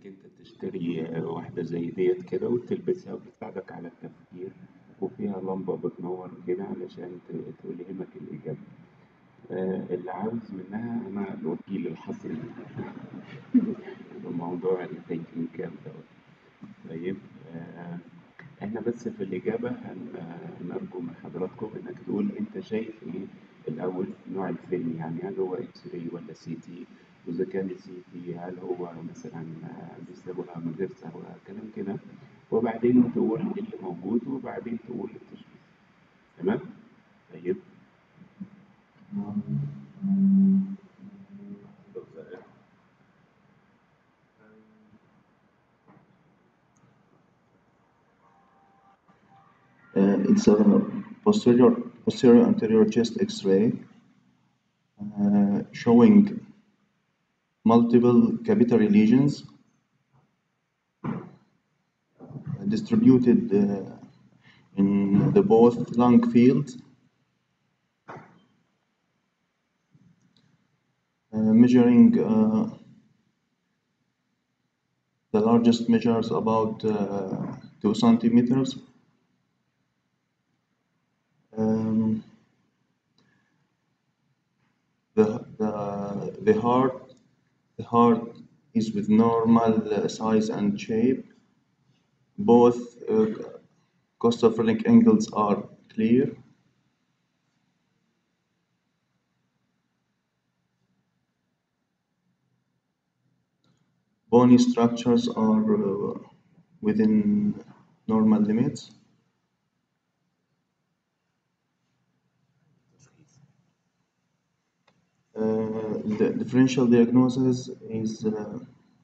انت تشتري واحدة زي ديت كده وتلبسها وبتساعدك على التفكير وفيها لمبة بتنور كده علشان ت- تلهمك الإجابة آه، اللي عاوز منها أنا الوكيل الحصري في موضوع الثينكينج كاب دوت طيب آه، احنا بس في الإجابة هن- آه، نرجو من حضراتكم إنك تقول أنت شايف إيه الأول نوع الفيلم يعني هل هو إكس راي ولا سي تي وإذا كان سي تي هل هو مثلا آه، بيستخدمها من غير سهوة كلام كده وبعدين تقول إيه اللي موجود وبعدين تقول التشخيص تمام؟ طيب Uh, it's a posterior, posterior anterior chest X-ray uh, showing multiple capillary lesions uh, distributed uh, in the both lung fields, uh, measuring uh, the largest measures about uh, two centimeters. Um, the, the, the heart the heart is with normal uh, size and shape. Both uh, costal phalanx angles are clear. Bony structures are uh, within normal limits. Uh, the differential diagnosis is uh,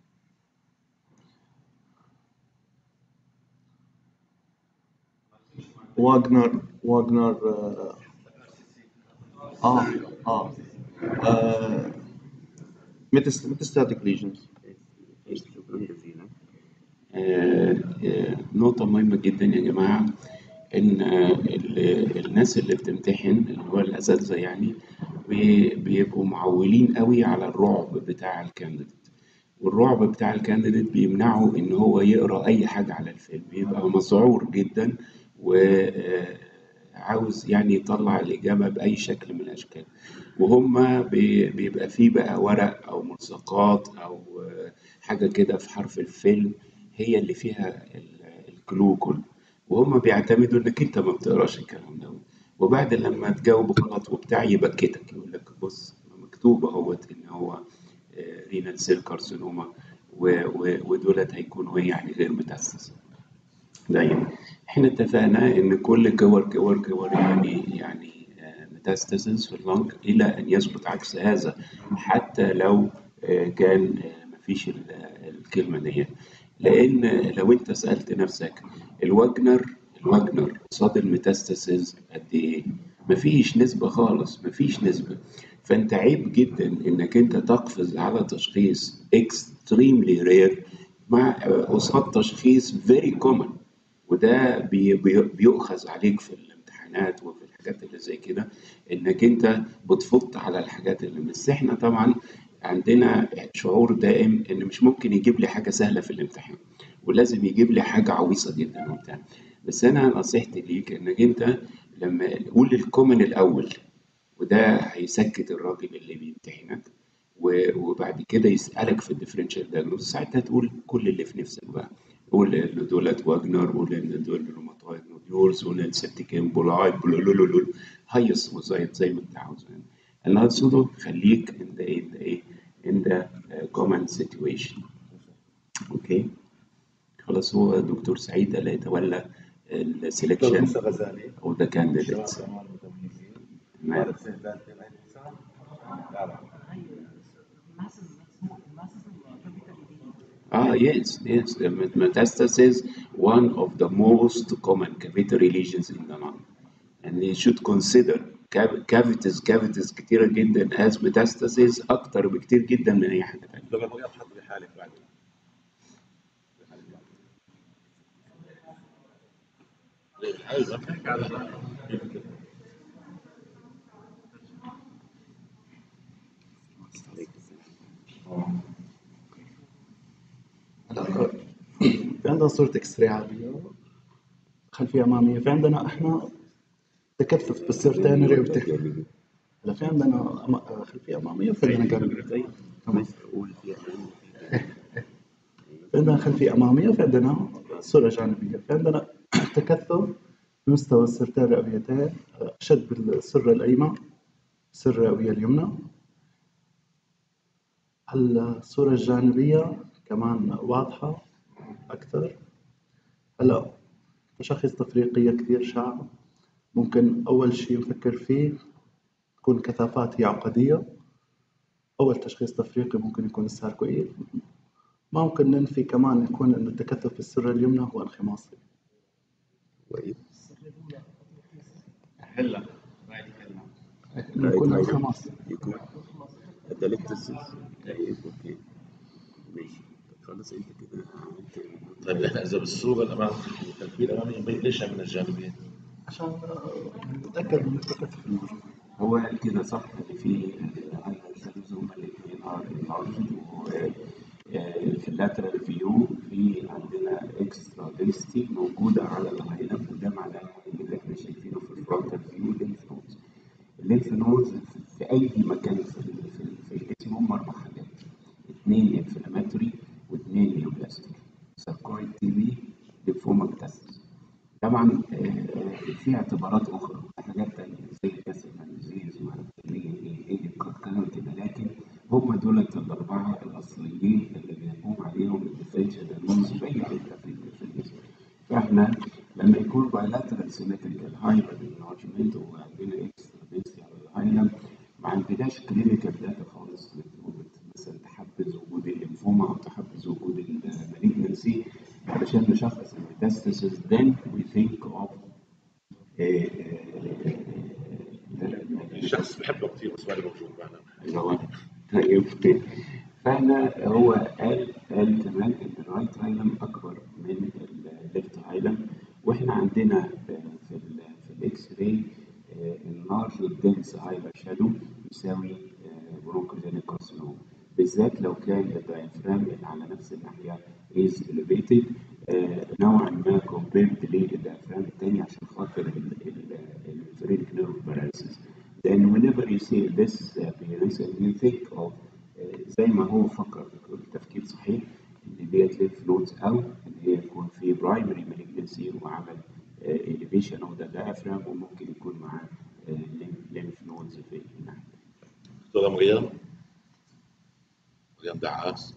Wagner Wagner uh, ah ah uh, metas- metastatic lesions. شكرا جزيلا آه، آه، نقطة مهمة جدا يا جماعة إن آه، ال- الناس اللي بتمتحن اللي هو الأساتذة يعني بي- بيبقوا معولين قوي على الرعب بتاع الكانديديت والرعب بتاع الكانديديت بيمنعه إن هو يقرأ أي حاجة على الفيلم بيبقى مسعور جدا وعاوز يعني يطلع الإجابة بأي شكل من الأشكال وهم بي- بيبقى فيه بقى ورق أو ملصقات أو آه، حاجة كده في حرف الفيلم هي اللي فيها ال- الكلو كله وهم بيعتمدوا إنك أنت ما بتقراش الكلام ده وبعد لما تجاوب غلط وبتاع يبكتك يقول لك بص مكتوب اهوت إن هو رينال سيل كارسينوما ودولت هيكونوا إيه يعني غير متأسس دايما احنا اتفقنا ان كل كور كور كور يعني يعني ميتاستاسيس في اللنج الى ان يثبت عكس هذا حتى لو آه، كان آه، مفيش ال- الكلمه دي لان لو انت سالت نفسك الوجنر الوجنر قصاد الميتاستاسيس قد ايه مفيش نسبه خالص مفيش نسبه فانت عيب جدا انك انت تقفز على تشخيص extremely rare مع آه، قصاد تشخيص very common وده بي بي بيؤخذ عليك في الامتحانات وفي الحاجات اللي زي كده انك انت بتفط على الحاجات اللي بس احنا طبعا عندنا شعور دائم ان مش ممكن يجيب لي حاجه سهله في الامتحان ولازم يجيب لي حاجه عويصه جدا وبتاع بس انا نصيحتي ليك انك انت لما قول الكومن الاول وده هيسكت الراجل اللي بيمتحنك و- وبعد كده يسألك في الديفرنشال دايجنوز ساعتها تقول كل اللي في نفسك بقى قول ان دولت واجنر قول ان دول روماتويد نوديولز قول ان سيبتيك امبولايد بلولولولول هيص وزيط زي ما انت عاوز يعني اللي هتقصده خليك in the in the in the uh, common situation اوكي خلاص هو دكتور سعيد اللي يتولى دكتور السelection موسى غزالي of the candidates شباب امان متميزين تمام طالب سنه ثالثه معي حسام لا لا Ah, yes, yes. The met- metastasis, one of the most common cavitary lesions in the lung. And you should consider cav- cavities cavities كتيرة جدا as metastasis أكتر بكتير جدا من أي حاجة تانية. لو بغيت حط بحالك بعد عندنا صورة اكس راي عادية خلفية أمامية في عندنا احنا تكثف بالسيرتانري وبت... هلا في عندنا أما- خلفية أمامية وفي عندنا جانبية طيب تمام قول فيها في عندنا خلفية أمامية وفي عندنا صورة جانبية في عندنا تكثف بمستوى السرتين الرئويتين أشد بالسرة الأيمن السرة الرئوية اليمنى الصورة الجانبية كمان واضحة أكثر هلا تشخيص تفريقية كثير شائع ممكن أول شيء نفكر فيه تكون الكثافات هي عقدية أول تشخيص تفريقي ممكن يكون الساركويد ممكن ننفي كمان يكون إنه التكثف في السرة اليمنى هو انخماصي كويس هلا بعد كلمة إنه يكون انخماصي يكون الدليكتسس طيب اوكي ماشي طب خلاص انت كده عملت طيب احنا اذا بالصورة الامام التكبير الامامي يبين ليش من الجانبين؟ عشان آه، نتأكد من التكثف الموجود هو قال كده صح ان في الهايبرسيلز هما الاثنين ار انلارجد في اللاترال فيو في عندنا اكسترا دنسيتي موجوده على الهايلم وده معناه اللي احنا شايفينه في الفرونتال فيو لينف نودز اللينف نودز في اي مكان في ال- في, ال- في الجسم هم اربع حاجات اثنين انفلاماتوري واثنين نيوبلاستيك ساركويد تي بي ليمفوما بتاسس طبعا آه، في اعتبارات اخرى حاجات تانية زي كسر الديزيز وهبتلية ايه ايه الكلام كده لكن هم دولت الاربعه الاصليين اللي بيقوم عليهم الديفرنشال دايجنوز في اي حته في في الجسم فاحنا لما يكون بايلاترال سيمتريكال هايبر انارجمنت وعندنا اكسترا دنسي على الهايلم ما عندناش كلينيكال داتا خالص بت- مثلا تحبذ وجود الليمفوما او تحبذ وجود المالجنسي علشان نشخص الميتاستاسيس then we think of الشخص بحبه كثير بس ما له موجود معنا اللي هو طيب فاحنا هو قال قال كمان ان الرايت هايلم اكبر من الليفت هايلم واحنا عندنا في ال في الاكس راي اللارج دنس هايلر شادو يساوي برونكوجينيك كارسينوم بالذات لو كان الدايفرام اللي على نفس الناحيه is elevated آه، نوعا ما compared للدايفرام التاني عشان خاطر الفرينك نيرف باراليسيس then whenever you see this appearance and you think of آه، زي ما هو فكر التفكير صحيح ان ديت لينف نودز او ان هي يكون في برايمري مالجنسي وعمل elevation of the diaphragm وممكن يكون معاه لينف نودز في الناحيه دكتورة مريم مريم دعاس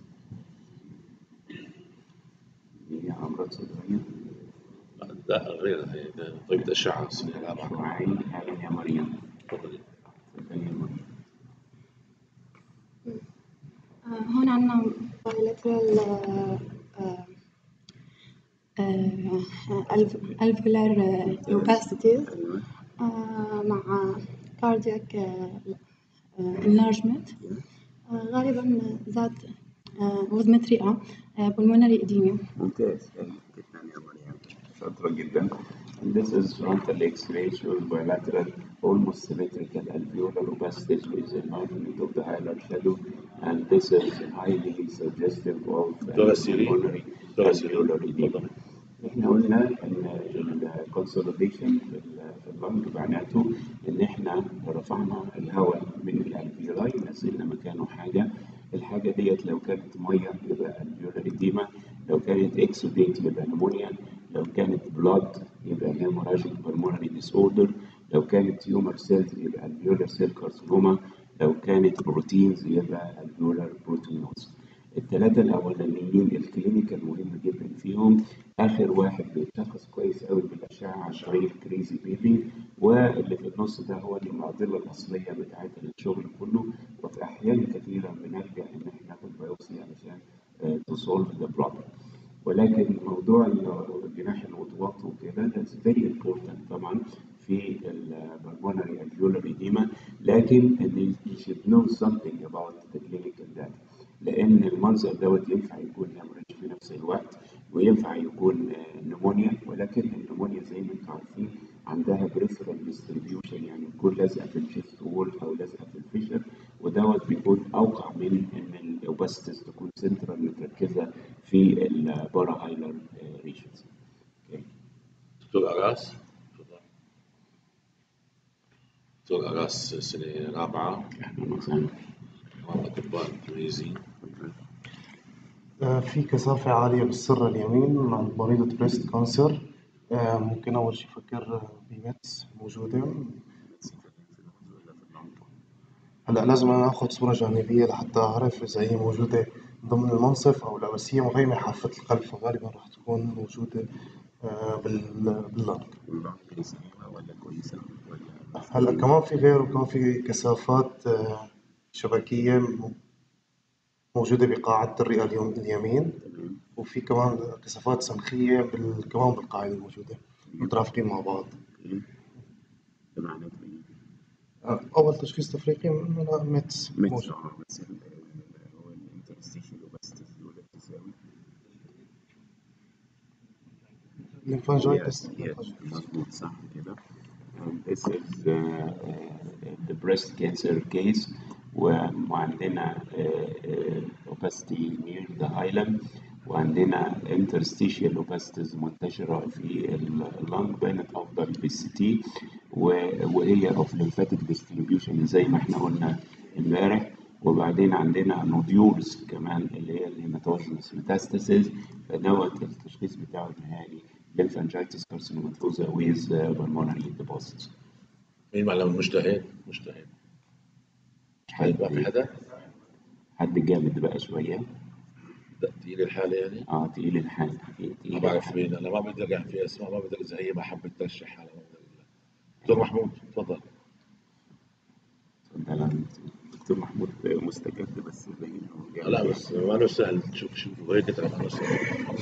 هي امراض صدريه لا غير هي ده طبيبة أشعة اسمها العامة شعاعي اهلا يا مريم تفضلي تفضلي يا مريم آه، هون عنا bilateral آه، آه، آه، alv- alveolar آه، opacities ايوه آه، مع cardiac آه، آه، enlargement آه، غالبا ذات آه، وزمة رئة آه، pulmonary edema ممتاز حلو جدا يا مريم شاطرة جدا And this is frontal X-ray shows bilateral almost symmetrical alveolar opacities with enlargement of the hilar shadow and this is highly suggestive of دكتورة سيرين pulmonary دكتورة سيرين alveolar edema تفضلي احنا قلنا ان الكونسوليديشن في ال- في اللنج معناته ان احنا رفعنا الهواء من الالفيولاي نزلنا مكانه حاجه الحاجه ديت لو كانت ميه يبقى الفيولار اديما لو كانت اكسوديت يبقى نمونيا لو كانت بلاد يبقى هيموراجيك بالمونري ديس اوردر لو كانت تيومر سيلز يبقى الفيولار سيل كارسينوما لو كانت بروتينز يبقى الفيولار بروتينوز الثلاثة الأولانيين الكلينيكال مهم جدا فيهم آخر واحد بيتشخص كويس قوي بالأشعة عن طريق كريزي بيبي واللي في النص ده هو المعضلة الأصلية بتاعت الشغل كله وفي أحيان كثيرة بنلجأ إن إحنا ناخد بايوبسي علشان تصولف ذا بروبلم ولكن موضوع الجناح الوطواط وكده that's very important طبعا في البلمونري alveolar edema لكن إن you should know something about the clinical data لان المنظر دوت ينفع يكون هemorrhage في نفس الوقت وينفع يكون نمونيا ولكن النمونيا زي ما انتم عارفين عندها بريفرال ديستريبيوشن يعني بتكون لازقه في الشيست وول او لازقه في الفيشر ودوت بيكون اوقع من ان الاوباستس تكون سنترال متركزه في البارا هايلر ريجنز دكتور أراس تفضل دكتور أراس سنة رابعة اهلا وسهلا مع أطباء متميزين آه، في كثافة عالية بالسرة اليمين عند مريضة بريست كانسر آه، ممكن أول شي أفكر بميتس موجودة هلا لازم أنا آخذ صورة جانبية لحتى أعرف إذا هي موجودة ضمن المنصف أو لا بس هي مغيمة حافة القلب فغالبا راح تكون موجودة آه، بال- باللنج ولا كويسه ولا هلا كمان في غيره كمان في كثافات آه، شبكية م- موجودة بقاعدة الرئة اليم- اليمين تمام وفي كمان كثافات صمخية بال... كمان بالقاعدة الموجودة مترافقين مع بعض اوكي ده معناته ايه؟ آه، أول تشخيص تفريقي من لا، ميتس ميتس موجود اه بس ال- ال- هو الانترستيشن اوباستس دول بتساوي الليمفانجايتس Yes, yes, مظبوط صح كده. And this is uh, uh, the breast cancer case و- وعندنا uh, uh, opacity near the hilum وعندنا interstitial opacities منتشرة في اللنج بانت أفضل بالسي تي وهي of lymphatic distribution زي ما احنا قلنا امبارح وبعدين عندنا نوديولز كمان اللي هي الهيماتوجينس ميتاستاسيز فدوت التشخيص بتاعه النهائي lymphangitis carcinomatosa with uh, pulmonary deposits. مين معلم مجتهد؟ مجتهد هيبقى في حد حدا؟ حد جامد بقى شوية ده تقيل الحالة يعني؟ اه تقيل الحال ما تقيل بعرف الحال مين أنا ما بقدر يعني في أسماء ما بقدر إذا هي ما حبت ترشح حالها ما بقدر دكتور محمود تفضل اتفضل يا دكتور محمود مستجد بس باين هو جامد لا يعني. بس ما له سهل تشوف شوف هيك ترى ما له سهل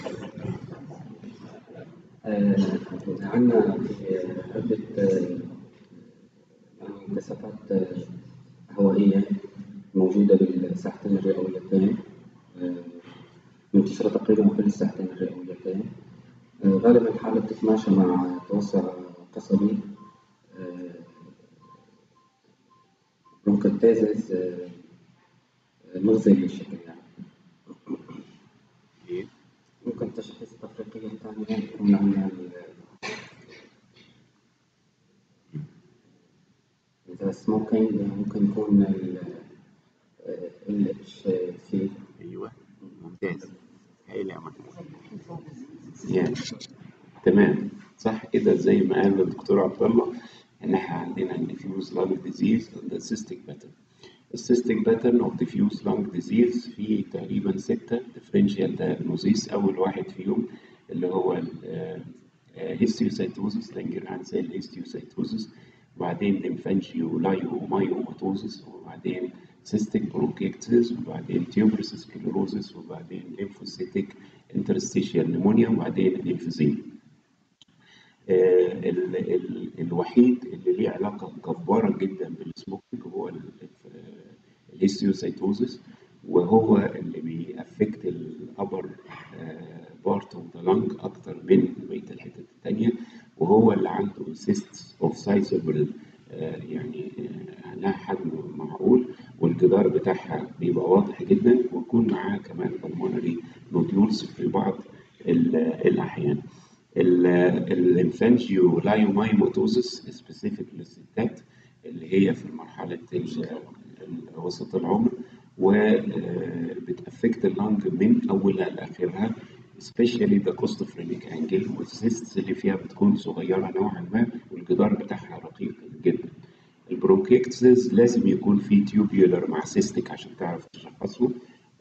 آه، عندنا عدة آه، يعني كثافات آه، هوائية موجودة بالساحتين الرئويتين آه، منتشرة تقريبا في الساحتين الرئويتين آه، غالبا الحالة بتتماشى مع توسع قصبي آه، برونكوتيزس آه، آه، مغزي للشكل يعني ايه ممكن تشخيص تفريقية ثانية يكون عندنا ال- إذا سموكينج ممكن يكون ال اتش سي ايوه ممتاز هايل يا محمود يعني تمام صح كده زي ما قال الدكتور عبد الله ان احنا عندنا diffuse lung disease and the cystic pattern السيستيك باترن اوف diffuse lung disease في تقريبا ستة differential diagnoses اول واحد فيهم اللي هو هيستيوسايتوزس لانجرهان سيل هيستيوسايتوزس وبعدين ليمفانجيولايومايوماتوزس وبعدين cystic bronchiectasis وبعدين tuberous sclerosis وبعدين lymphocytic interstitial pneumonia وبعدين emphysema آه، ال- ال- الوحيد اللي ليه علاقة جبارة جدا بالسموكينج هو الهيستيوسايتوزس وهو اللي بيأفكت الأبر بارت اوف ذا لانج أكتر من بقية الحتت التانية وهو اللي عنده سيست اوف سايزبل يعني آه، لها حجم معقول والجدار بتاعها بيبقى واضح جدا ويكون معاه كمان pulmonary نوديولز في بعض ال- الأحيان. الانفانجيولايومايموتوزس سبيسيفيك للستات اللي هي في مرحلة ال- ال- وسط العمر وبتأفكت اللنج من أولها لآخرها especially the costophrenic angle والسيستس اللي فيها بتكون صغيرة نوعا ما والجدار بتاعها رقيق جدا البرونكيكتسز لازم يكون في تيوبيولر مع سيستيك عشان تعرف تشخصه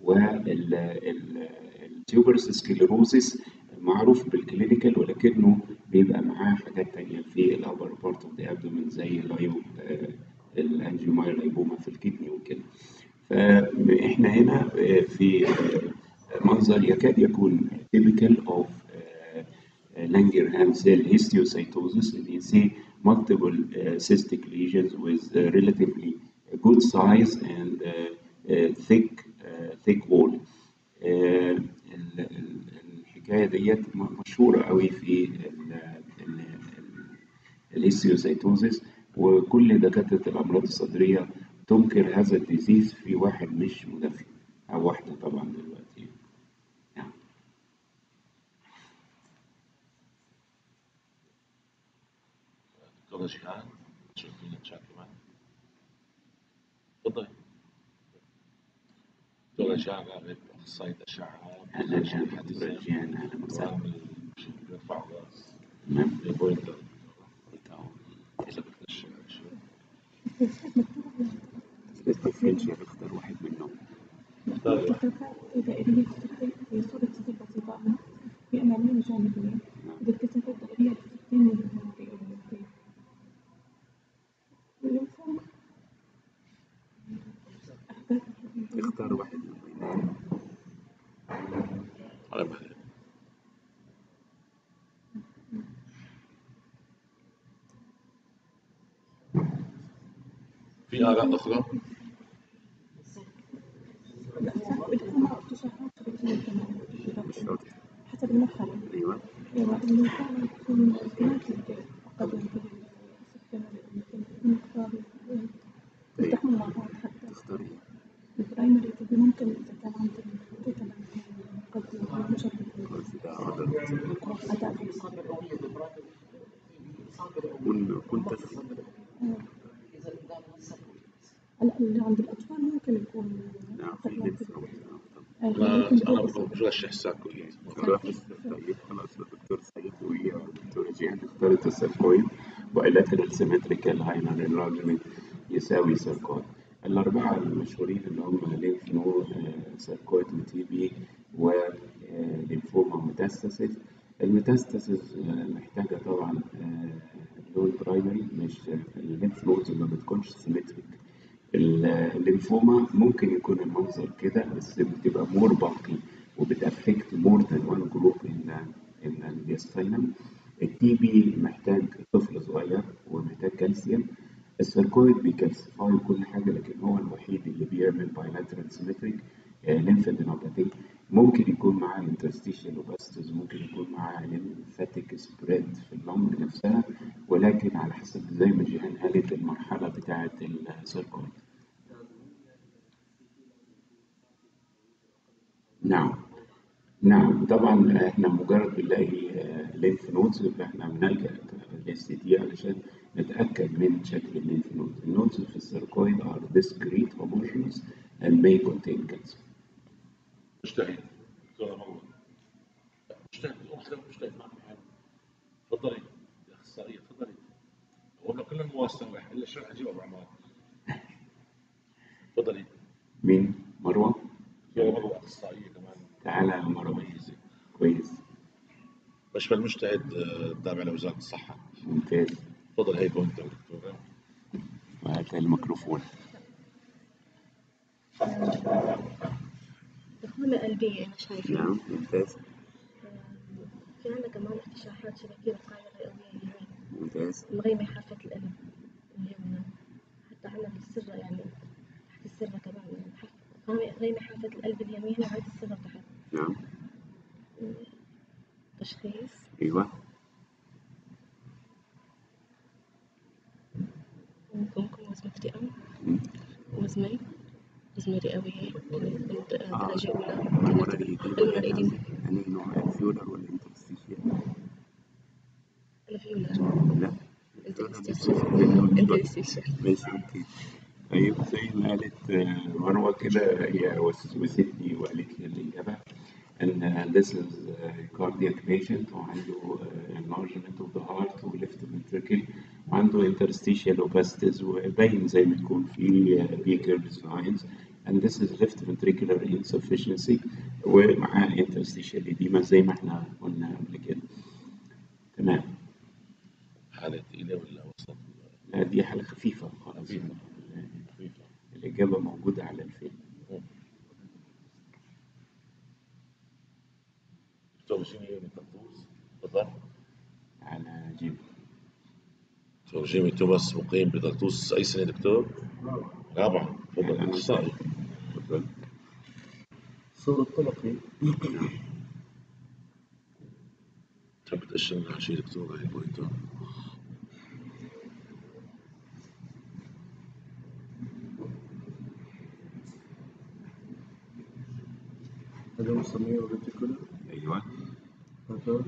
والتيوبرس سكليروزيس معروف بالكلينيكال ولكنه بيبقى معاه حاجات تانية في الأبر بارت اوف ذا ابدومين زي اللايو الانجيومايلايبوما في الكدني وكده فاحنا هنا آه، في آه، منظر يكاد يكون typical of uh, Langerhans cell histiocytosis and you see multiple uh, cystic lesions with uh, relatively good size and uh, uh, thick uh, thick wall. Uh, ال- ال- الحكاية ديت م- مشهورة قوي في ال- ال- ال- الهيستيوسايتوزيس وكل دكاترة الأمراض الصدرية تنكر هذا الديزيز في واحد مش مدخن أو أصعب واحدة طبعا دلوقتي نعم دكتورة جيهان تشوفين تشات كمان تفضلي دكتورة جيهان غالب أخصائية أشعة أهلا يا دكتورة جيان أهلا وسهلا وعامل بيرفع الراس تمام بوينتر قلت أهو حسب التشريع الديفرنشال اختار واحد منهم اختاري واحد التفاعل الدائرية تستخدم في صورة صفر بسيطة أمام في أمامية جانبية إذا اكتسبت الدائرية تستخدم من المناطق الأولمبية واللمفوما اختار واحد منهم على مهلك في آراء أخرى؟ واللمفوما اكتشافات شبكية كمان الشرط حسب المرحلة أيوه أيوة اللمفوما تكون كمان كبيرة فقد ينتهي حسب كمان المقدار يفتحون مع بعض حتى تختار إيه؟ البرايمري تبي ممكن إذا كان عندك الخطوط كمان قد يكون مشابه قلت ده عضل أداء كن كنت في هلا اللي عند الأطفال ممكن يكون نعم في لينس نود. آه، أنا ممكن أنا يكون برشح ساكويد دكتور طيب خلاص الدكتور سعيد والدكتور جيهان اختارت السيركويد وإلاترال سيمتريكال هاينر انلارجمنت يساوي سيركويد الأربعة المشهورين اللي هم لينف نو سيركويد وتي بي ولينفوما ميتاستاسيس الميتاستاسيس محتاجة طبعا آه، لون برايمري مش اللينف نودز ما بتكونش سيمتريك الليمفوما ممكن يكون المنظر كده بس بتبقى مور باقي وبتأفكت مور ذان وان جروب ان ان الديستاينم التي بي محتاج طفل صغير ومحتاج كالسيوم السيركويد بيكالسيفاي كل حاجه لكن هو الوحيد اللي بيعمل بايلاترال سيمتريك ليمفادينوباثي ممكن يكون معاه انترستيشال وباستز ممكن يكون معاه ليمفاتيك سبريد في اللنج نفسها ولكن على حسب زي ما جيهان قالت المرحله بتاعه السيركويد نعم نعم طبعا احنا مجرد بنلاقي لينف نودز يبقى احنا بنلجأ للاس دي علشان نتأكد من شكل اللينف نود. النودز في السيركويد are discrete homogeneous and may contain calcium. مجتهد دكتورة مروة مجتهد قوم كده مجتهد ما في حال تفضلي يا أخصائية تفضلي والله كل المواصلة إلا الشرح أجيب أبو عمار تفضلي مين؟ مروة؟ دكتورة مروة أخصائية كمان تعالى يا مروة مميزة كويس مشفى المجتهد آه، تابع لوزارة الصحة ممتاز تفضل هي بوينتر دكتورة وهات الميكروفون دخول قلبية أنا شايفة نعم ممتاز في عندنا كمان اكتشافات شبكية القاعدة الرئوية اليمين ممتاز مغيمة حافة القلب اليمنى حتى عندنا السرة يعني تحت السرة كمان يعني حافة- غيمة حافة القلب اليمين وعند السرة تحت نعم تشخيص ايوه ممكن يكون وزن اكتئاب مم. وزمي وزمة رئوية كانت آه. درجة أولى المرة كانت دي دي المرة ولا دي يعني نوع الفيولر ولا انترستيشيال؟ الفيولر لا انترستيشن انترستيشن ماشي اوكي طيب زي ما قالت آه، مروة كده هي وسوستني وقالت لي الإجابة إن this is a cardiac patient وعنده آه، enlargement of the heart و left ventricle وعنده interstitial opacities وباين زي ما يكون في آه، Baker's lines and this is left ventricular insufficiency ومعاه interstitial edema زي ما احنا قلنا قبل كده تمام حالة تقيلة ولا وسط لا دي حالة خفيفة خالص خفيفة. خفيفة الإجابة موجودة على الفيلم دكتور جيمي مكتوز تفضل على جيم دكتور جيمي توماس مقيم بطرطوس أي سنة دكتور؟ رابعة تفضل أهلاً أخصائي تفضل الصورة الطبقي تحب تأشر لنا شيء دكتور هاي بوينتر بنسميه ريتيكولر ايوه هذا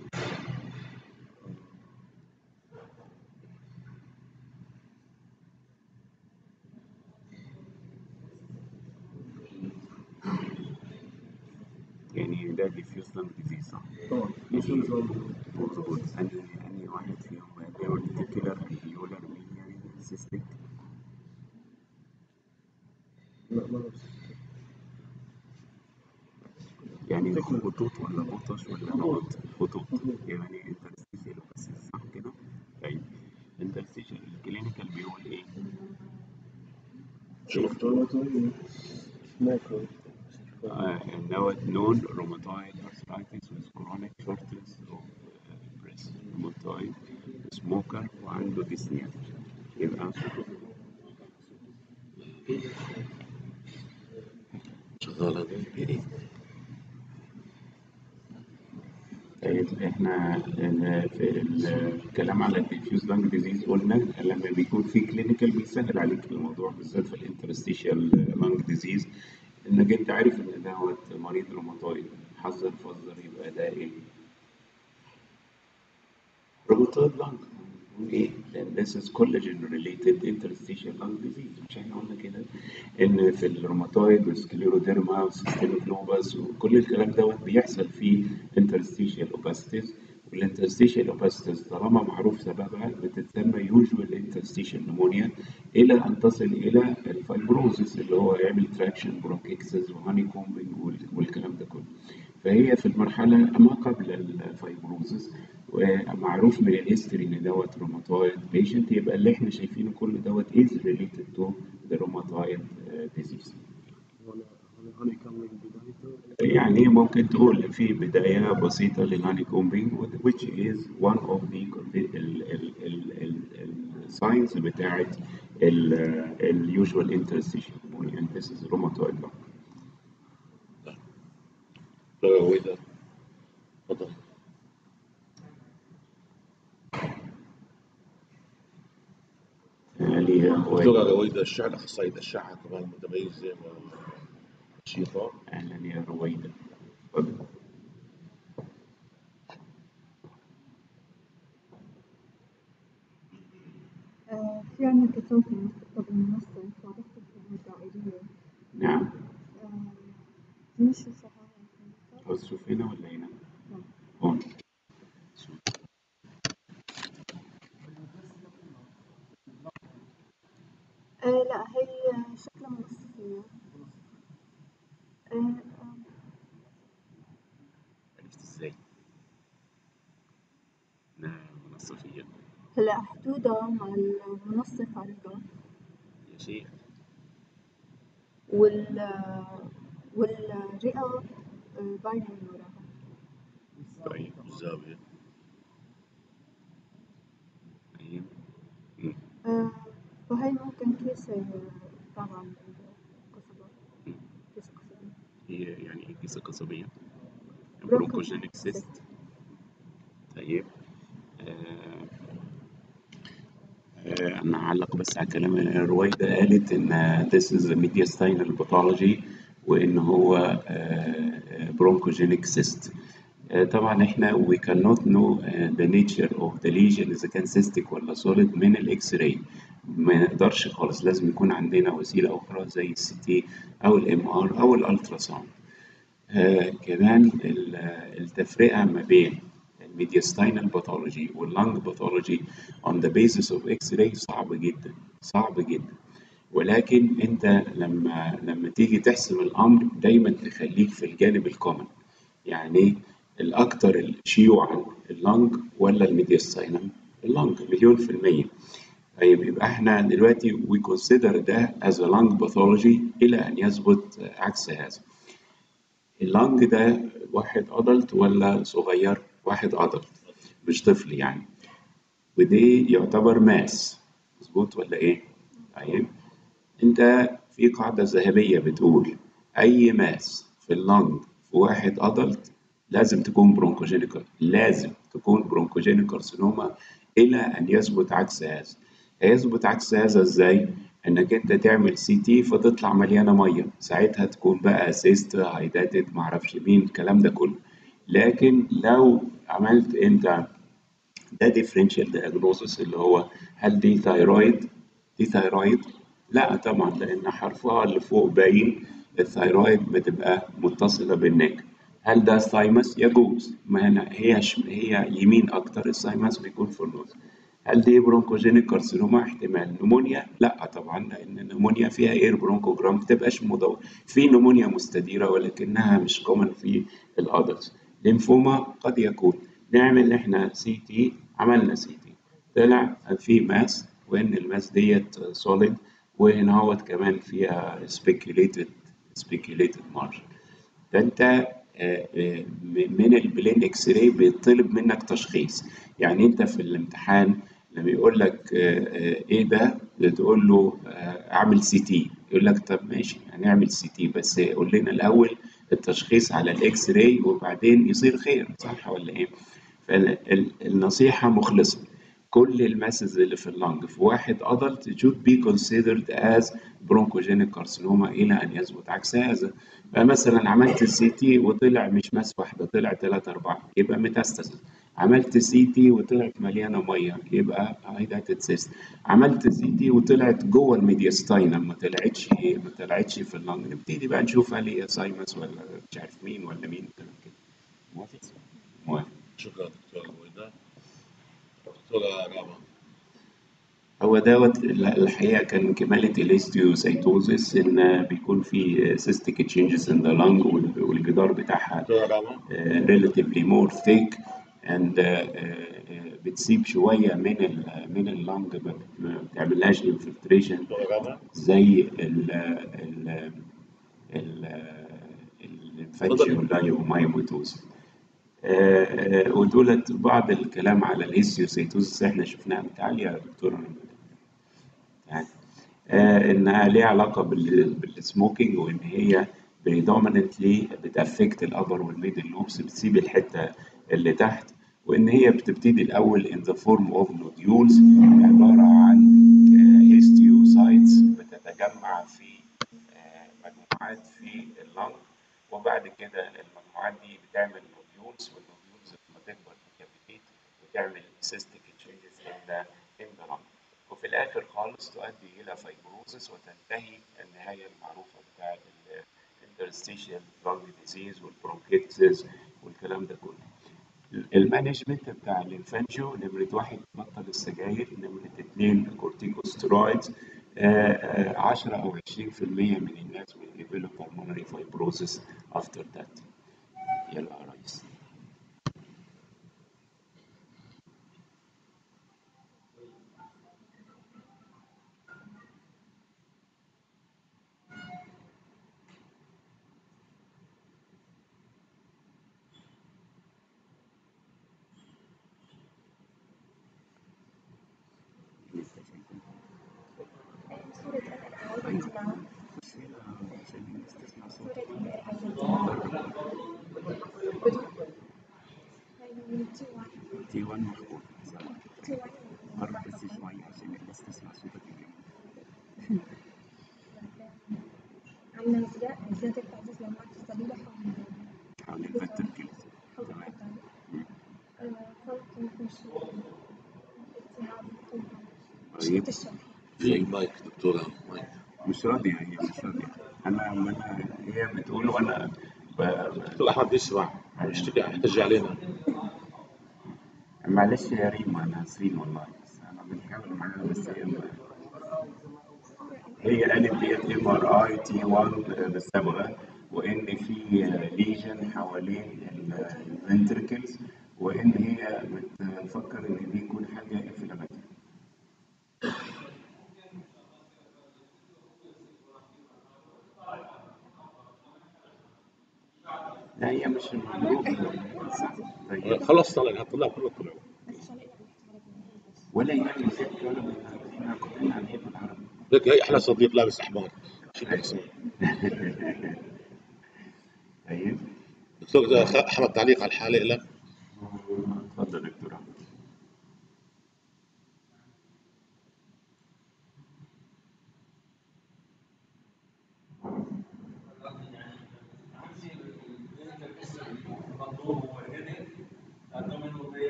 يعني ده ديفيوز لانج ديزيز صح؟ طبعا يعني مش نظام مظبوط انهي انهي واحد فيهم بيعمل ريتيكولار الفيولار ميلياري سيستيك لا ما نفس يعني خطوط ولا بطش ولا نقط خطوط يعني انترستيشال بس صح كده؟ طيب انترستيشال الكلينيكال بيقول ايه؟ روماتويد ماكرو Uh, دوت known rheumatoid arthritis with chronic shortness of uh, breath rheumatoid smoker وعنده dyspnea يبقى شغالة طيب احنا ال- في الكلام على الديفيوز لانج ديزيز قلنا لما بيكون في كلينيكال بيسهل عليك الموضوع بالذات في الانترستيشال لانج ديزيز انك انت عارف ان دوت مريض روماتويد حذر فذر يبقى ده ايه؟ روماتويد لانج ايه؟ لان this is collagen related interstitial lung disease مش احنا قلنا كده ان في الروماتويد والسكليروديرما والسيستميك لوبس وكل الكلام دوت بيحصل فيه interstitial opacities والانترستيشال اوباستس طالما معروف سببها بتتسمى يوجوال انترستيشال نمونيا الى ان تصل الى الفايبروزس اللي هو يعمل تراكشن برونكيكسس وهاني كومبنج والكلام ده كله فهي في المرحله ما قبل الفايبروزس ومعروف من الهيستوري ان دوت روماتويد بيشنت يبقى اللي احنا شايفينه كل دوت از ريليتد تو ذا روماتويد ديزيز هنا هنا هوني كاملينج بدايته يعني ممكن تقول في بداية بسيطة للهاني كومبينج which is one of the ال ال ال ال الساينز بتاعت ال usual interstitial pneumonia and this is rheumatoid lung. لا هو ده تفضل اللي دكتور هو رويدة الشعر أخصائي الأشعة كمان متميزة نشيطة أهلا يا رويدة اتفضل. آه، في عنا كتاب في المكتب المنصف وضغط الحدود الدائرية نعم آه، مش صحيح عاوز تشوف هنا ولا هنا؟ نعم. هون آه لا هي شكلها منصفية آه آه، عرفت ازاي؟ انها منصفية هلا حدودها مع المنصف عريضة يا شيخ وال والرئة آه، باينة من وراها طيب الزاوية طيب مم. آه، فهي ممكن كيسة طبعا القصبة كيسة قصبية هي يعني ايه كيسة قصبية؟ Bronchogenic برونكوجينيك سيست طيب آه آه أنا هعلق بس على كلام رويدة قالت إن this is a mediastinal pathology وإن هو برونكوجينيك cyst آه طبعا إحنا we cannot know uh, the nature of the lesion إذا كان cystic ولا solid من الإكس راي ما نقدرش خالص لازم يكون عندنا وسيلة أخرى زي السي تي أو الإم آر أو الألترا ساوند آه كمان ال- التفرقة ما بين الميدياستاينال باثولوجي واللنج باثولوجي on the basis of X-ray صعب جدا صعب جدا ولكن انت لما لما تيجي تحسم الامر دايما تخليك في الجانب الكومن يعني الاكثر شيوعا اللنج ولا الميدياستاينال اللنج مليون في المية طيب يبقى احنا دلوقتي we consider ده as a lung pathology الى ان يثبت عكس هذا اللنج ده واحد ادلت ولا صغير واحد ادلت مش طفل يعني ودي يعتبر ماس مظبوط ولا ايه طيب انت في قاعدة ذهبية بتقول اي ماس في اللنج في واحد ادلت لازم تكون برونكوجينيك لازم تكون برونكوجينيك كارسينوما الى ان يثبت عكس هذا هيثبت عكس هذا ازاي انك انت تعمل سي تي فتطلع مليانه ميه ساعتها تكون بقى سيست هايداتد معرفش مين الكلام ده كله لكن لو عملت انت ده ديفرنشال دياجنوزس اللي هو هل دي ثايرويد دي ثايرويد لا طبعا لان حرفها اللي فوق باين الثايرويد بتبقى متصله بالنك هل ده ثايمس يجوز ما هنا هي ش... هي يمين اكتر الثايمس بيكون في النص هل دي برونكوجينيك كارسينوما احتمال نمونيا لا طبعا لان النمونيا فيها اير برونكوجرام ما بتبقاش مدور في نمونيا مستديره ولكنها مش كومن في الادلتس ليمفوما قد يكون نعمل احنا سي تي عملنا سي تي طلع في ماس وان الماس ديت سوليد وهنا هوت كمان فيها سبيكيوليتد سبيكيوليتد مارجن فانت آه، آه، من البلين اكس راي بيطلب منك تشخيص يعني انت في الامتحان لما يقول لك آه، آه، ايه ده تقول له آه، اعمل سي تي يقول لك طب ماشي هنعمل سي تي بس قول لنا الاول التشخيص على الاكس راي وبعدين يصير خير صح ولا ايه فالنصيحه مخلصه كل الماسز اللي في اللنج في واحد adult should be considered as bronchogenic carcinoma إلى أن يثبت عكس هذا فمثلا عملت السي تي وطلع مش ماس واحدة طلع ثلاثة أربعة يبقى ميتاستاسيس عملت سي تي وطلعت مليانة مية يبقى هايداتد سيست عملت سي تي وطلعت جوه الميدياستاينم ما طلعتش ما طلعتش في اللنج نبتدي بقى نشوف هل هي سايمس ولا مش عارف مين ولا مين كلام كده موافق؟ موافق شكرا دكتور ويدا دكتورة رابع هو دوت الحقيقة كان كمالة الاستيوسايتوزيس إن بيكون في cystic changes in the lung وال- والجدار بتاعها دكتورة رابع uh, relatively more thick and uh, uh, بتسيب شوية من ال من اللنج ما ما بتعملهاش infiltration دكتورة رابع زي ال ال ال الانفكشن ودولت بعض الكلام على الهيستيوسيتوزيس احنا شفناها بتعالي يا دكتور يعني آه، انها ليها علاقه بال- بالسموكينج وان هي predominantly بتافكت الابر والميدل لوبس بتسيب الحته اللي تحت وان هي بتبتدي الاول in the form of nodules عباره عن هيستيوسايتس بتتجمع في آه، مجموعات في اللنج وبعد كده المجموعات دي بتعمل نوديولز والنوديولز لما تكبر تكابيتيت وتعمل سيستيك تشينجز in the in the lung وفي الاخر خالص تؤدي الى فايبروزس وتنتهي النهايه المعروفه بتاعه الانترستيشال لانج ديزيز والبرونكيتسز والكلام ده كله المانجمنت بتاع الانفانجيو نمرة واحد بطل السجاير نمرة اتنين كورتيكوستيرويدز 10 أو 20% من الناس will develop pulmonary fibrosis after that يلا يا ريس تي 1 مفقود قرب بس شوية عشان الناس تسمع صوتك الجميل عندنا زيادة زيادة تعزيز لما تستبيل حول حول الفنتركلز حول تمام الحتة فرق ممكن شيء التهاب طيب الشرح في مايك دكتورة مايك مش راضية هي مش راضية أنا أنا هي بتقول وأنا ب- دكتور أحمد بيسمع يشتكي يحتج علينا معلش يا ريما أنا نسيت والله بس أنا بنحاول معاها بس هي ما- هي قالت ديت ام ار اي تي 1 بالصبغه وان في ليجن حوالين الفنتركلز وان هي بتفكر ان دي يكون حاجه انفلاماتوري لا هي مش الموضوع طيب خلص طلع هطلع كله طلعوا ولا يعني الفكره ولا من- احنا كلنا هنحب العربي لك هي أحلى صديق لابس أحمر شو بدك تسوي؟ طيب دكتور أحمد تعليق على الحالة لك اتفضل دكتور أحمد.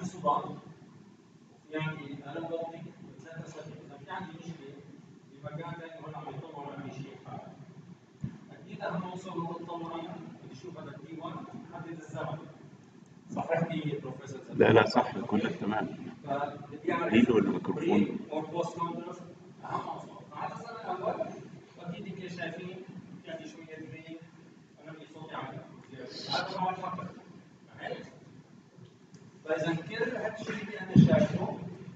عندي صداع وفي عندي الم بطني ثلاثة اسابيع اذا في عندي مشكله بمكان ثاني هون عم يتطور عندي شيء حاد اكيد اهم عنصر هو التطور انا بدي اشوف هذا التي 1 حدد الزمن صححني بروفيسور لا لا صح كلك تمام فبدي اعرف ايده الميكروفون بري اور بوست كونترس اهم عنصر فعلى السنه الاول اكيد يمكن شايفين في عندي شويه بري انا بدي صوتي عالي هذا نوع الفقر فهمت؟ فاذا كل هالشيء اللي انا شايفه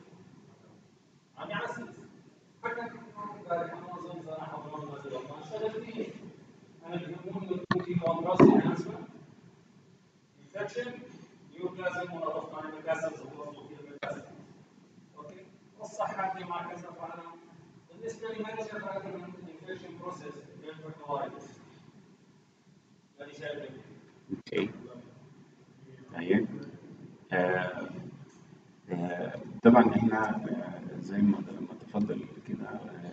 عم يعزز حتى امبارح انا اظن صراحه حضرنا ما زال الله اشتغل فيه انا بيهمني يكون في كونتراست انهانسمنت انفكشن نيوبلازم وانا ضفت على المكاسب وضفت في المكاسب اوكي والصحه مع كذا فانا بالنسبه لي مانجر ريكومند انفكشن بروسيس للفيرتلايزرز هذه شايفه اوكي طيب آه آه طبعا احنا آه زي ما ما تفضل كده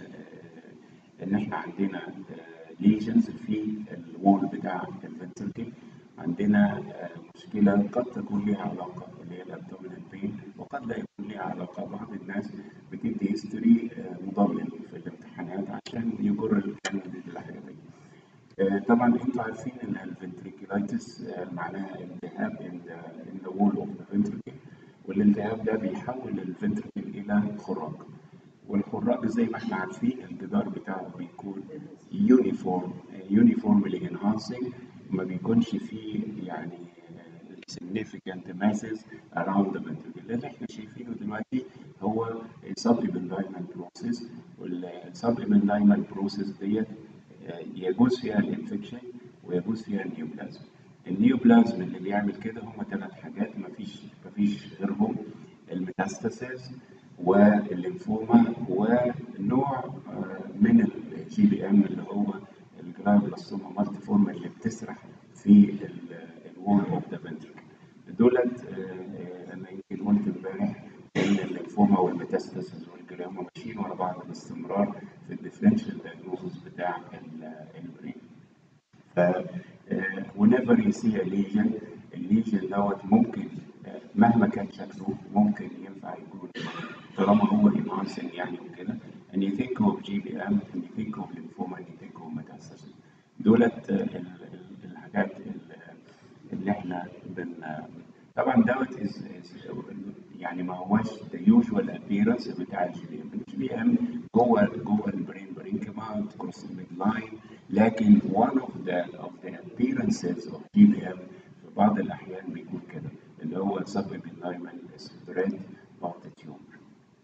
آه ان احنا عندنا ليجنز في الوول بتاع الفنتركل عندنا آه مشكله قد تكون لها علاقه اللي هي الابدومينال بين وقد لا يكون لها علاقه بعض الناس بتدي هيستوري آه مضلل في الامتحانات عشان يجر الكانديديت للحاجه دي آه، طبعا انتوا عارفين ان الفنتريكولايتس معناها التهاب ان ذا وول اوف ذا فنتريكل والالتهاب ده بيحول الفنتريكل الى خراج والخراج زي ما احنا عارفين الجدار بتاعه بيكون يونيفورم يونيفورملي انهانسنج ما بيكونش فيه يعني significant masses around the ventricle اللي احنا شايفينه دلوقتي هو sub ependymal process والsub ependymal process ديت يجوز فيها الانفكشن ويجوز فيها النيوبلازم النيوبلازم اللي بيعمل كده هم ثلاث حاجات مفيش مفيش غيرهم الميتاستاسيز والليمفوما ونوع آه، من الجي بي ام اللي هو الجلابلاستوما مالتي فورم اللي بتسرح في الوول اوف ذا فنتركل دولت آه، آه، انا يمكن قلت امبارح ان الليمفوما والميتاستاسيز والجليوما ماشيين ورا بعض باستمرار في الديفرنشال دايجنوزس بتاع ال- البرين ف آه، whenever you see a lesion الليجن دوت ممكن آه، مهما كان شكله ممكن ينفع يكون طالما هو enhancing يعني وكده and you think of GBM and you think of lymphoma and you think of metastasis دولت آه، ال- ال- الحاجات ال- اللي احنا بن طبعا دوت is, is يعني ما هوش the usual appearance بتاع الجي بي ام الجي بي ام جوه جوه البرين برينكما كروس الميد لاين لكن one of the of the appearances of GBM في بعض الاحيان بيكون كده اللي هو subependymal spread of the tumor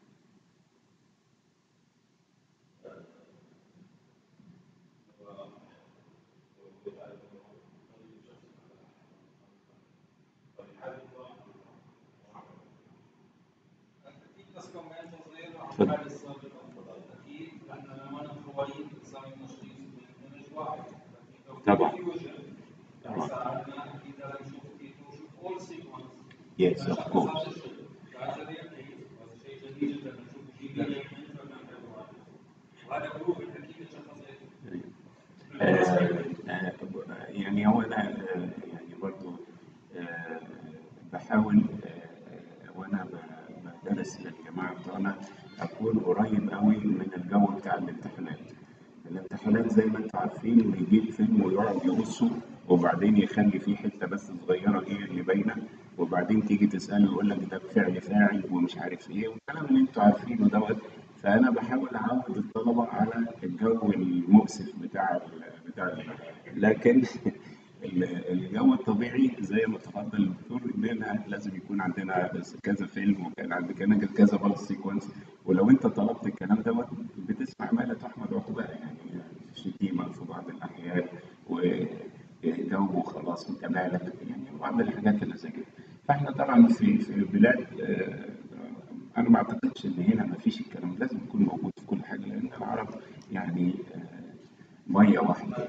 في بس كمان صغير عن الحالة السابقة أكيد لأن لما نتخوالين إنسان نشخيص من من واحد طبعا. طبعا ساعدنا أكيد لازم نشوف كيف نشوف أول سيكونس Yes, of course. هذا يحيي هذا شيء جميل جدا نشوف جي بي ام وهذا بروف أكيد الشخص آه، آه، يعني هو انا آه، يعني برضو آه، بحاول آه، وانا ب- بدرس للجماعه بتوعنا اكون قريب قوي من الجو بتاع الامتحانات الامتحانات زي ما انتم عارفين بيجيب فيلم ويقعد يقصه وبعدين يخلي فيه حته بس صغيره هي اللي باينه وبعدين تيجي تساله يقول لك ده بفعل فاعل ومش عارف ايه والكلام اللي انتم عارفينه دوت فانا بحاول اعود الطلبه على الجو المؤسف بتاع ال بتاع ال لكن ال- الجو الطبيعي زي ما تفضل الدكتور اننا لازم يكون عندنا كذا فيلم وكان عندنا كذا بالس سيكونس ولو انت طلبت الكلام دوت بتسمع ما لا تحمد عقباه يعني شتيمه في بعض الاحيان وتوب وخلاص انت مالك يعني بعض الحاجات اللي زي كده فاحنا طبعا في في بلاد آه، انا ما اعتقدش ان هنا ما فيش الكلام ده، لازم يكون موجود في كل حاجه لان العرب يعني آه، ميه واحده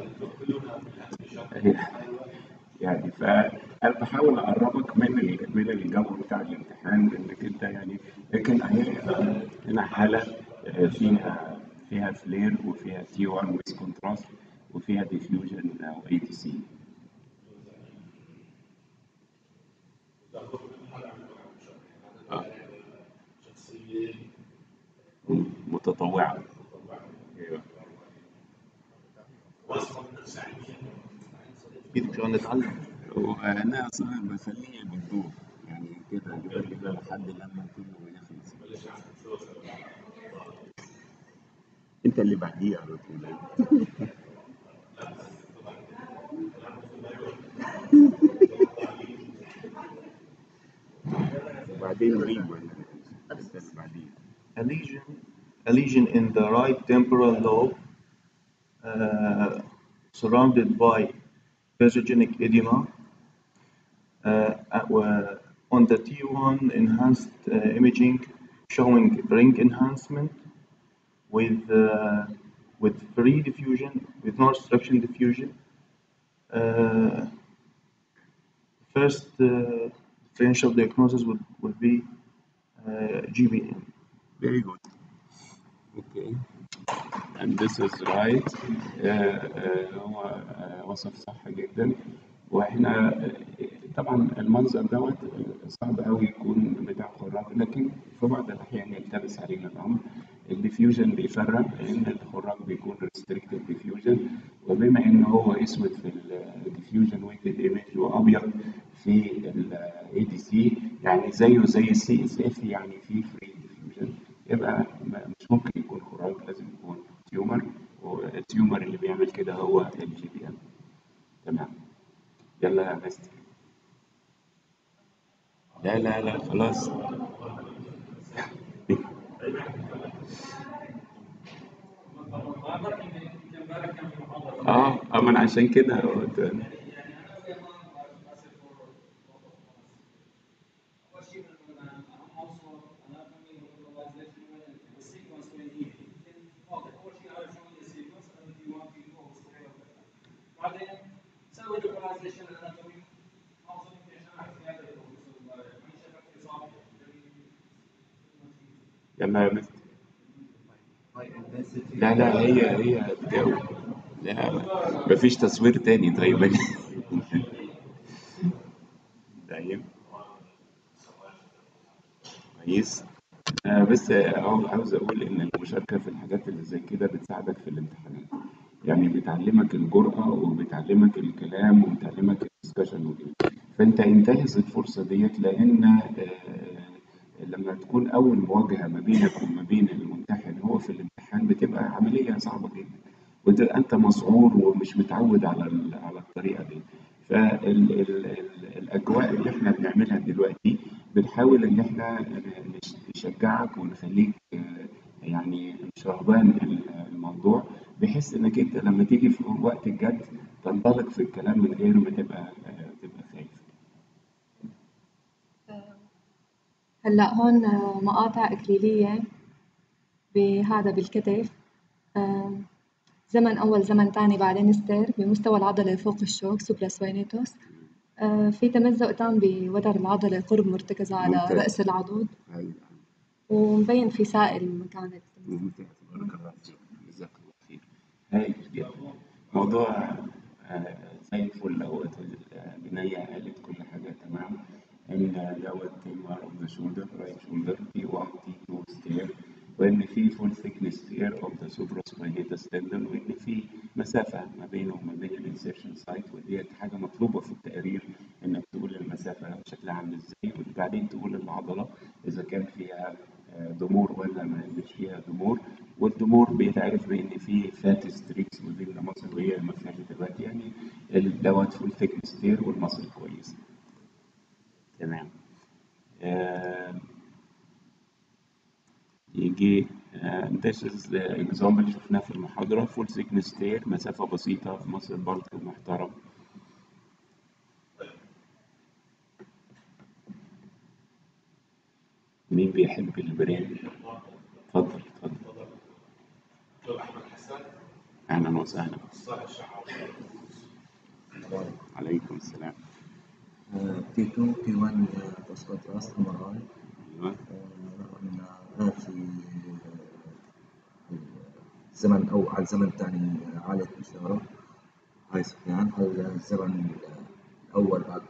يعني فانا بحاول اقربك من ال- من الجو بتاع الامتحان انك انت يعني لكن اهي آه، هنا حاله آه، فيها فيها فلير وفيها تي 1 ميس كونتراست وفيها ديفيوجن او اي تي سي متطوعة ايوه أكيد مشان نتعلم وانا اصلا بخليه بالدور يعني كده كده كده لحد لما كله يخلص انت اللي بعديه على طول وبعدين غيب ولا انت اللي بعديه a lesion a lesion in the right temporal lobe uh, surrounded by vasogenic edema uh, uh, on the T1 enhanced uh, imaging showing ring enhancement with uh, with free diffusion with no restriction diffusion uh, first uh, differential diagnosis would, would be uh, GBM Very good. Okay. And this is right. آه، آه، هو آه، وصف صح جدا واحنا آه، طبعا المنظر دوت آه، صعب قوي يكون بتاع خراج لكن في بعض الاحيان يلتبس علينا الامر الديفيوجن بيفرق لان الخراج بيكون ريستريكتد ديفيوجن وبما ان هو اسود في الديفيوجن ويتد ايمج وابيض في الاي دي سي يعني زيه زي السي اس اف يعني في فري ديفيوجن يبقى ما- مش ممكن يكون خراج لازم يكون تيومر والتيومر اللي بيعمل كده هو الجي بي ام تمام يلا يا مستر لا لا لا خلاص اه اه من عشان كده قلت- بعدين سوي لوكاليزيشن اناتومي معظم يمكن شرح في هذا البروفيسور امبارح من شرح في صعب يلا يا مستر لا لا هي هي تجاوب لا مفيش تصوير تاني طيب طيب كويس آه بس آه، عاوز اقول ان المشاركه في الحاجات اللي زي كده بتساعدك في الامتحانات يعني بتعلمك الجرأة وبتعلمك الكلام وبتعلمك الدسكشن وكده فانت انتهز الفرصة ديت لان آه، لما تكون اول مواجهة ما بينك وما بين الممتحن هو في الامتحان بتبقى عملية صعبة جدا وتبقى انت مسعور ومش متعود على ال- على الطريقة دي فالاجواء اللي احنا بنعملها دلوقتي بنحاول ان احنا نش- نشجعك ونخليك آه، يعني مش رهبان ال- الموضوع بحيث انك انت لما تيجي في وقت الجد تنطلق في الكلام من غير ما تبقى آه، تبقى خايف هلا هون آه، مقاطع إكليلية بهذا بالكتف آه، زمن أول زمن تاني بعدين ستير بمستوى العضلة فوق الشوك سوبراسوينيتوس آه، في تمزق تام بودر العضلة قرب مرتكزة على ممتاز. رأس العضد أيوة. ومبين في سائل مكان التمزق ممتاز بارك الله فيك جزاك الله خير هايل جدا موضوع آه، زي الفل اهوت البنية قالت كل حاجة تمام ان دوت تيمر اوف ذا شولدر رايت شولدر تي 1 تي 2 ستير وان في فول ثيكنس ستير اوف ذا سوبروسباينيتس تندون وان في مسافة ما بينه وما بين الانسيرشن سايت وديت حاجة مطلوبة في التقرير انك تقول المسافة شكلها عامل ازاي وبعدين تقول العضلة اذا كان فيها آه، ضمور ولا ما مش فيها ضمور والضمور بيتعرف بان في فات ستريكس ما بين المصل وهي ما فيهاش دلوقتي يعني ال- دوت فول ثيكنس ستير والمصل كويس تمام آه، يجي this is the example شفناه في المحاضرة فول ثيكنس ستير مسافة بسيطة في مصر برضه محترم مين بيحب البرين؟ اتفضل اتفضل أهلا وسهلا عليكم السلام تي 2 تي 1 تسقط راس ام ار اي أيوه رغم في الزمن او على الزمن الثاني عالية الإشارة هاي سفيان هذا الزمن الأول بعد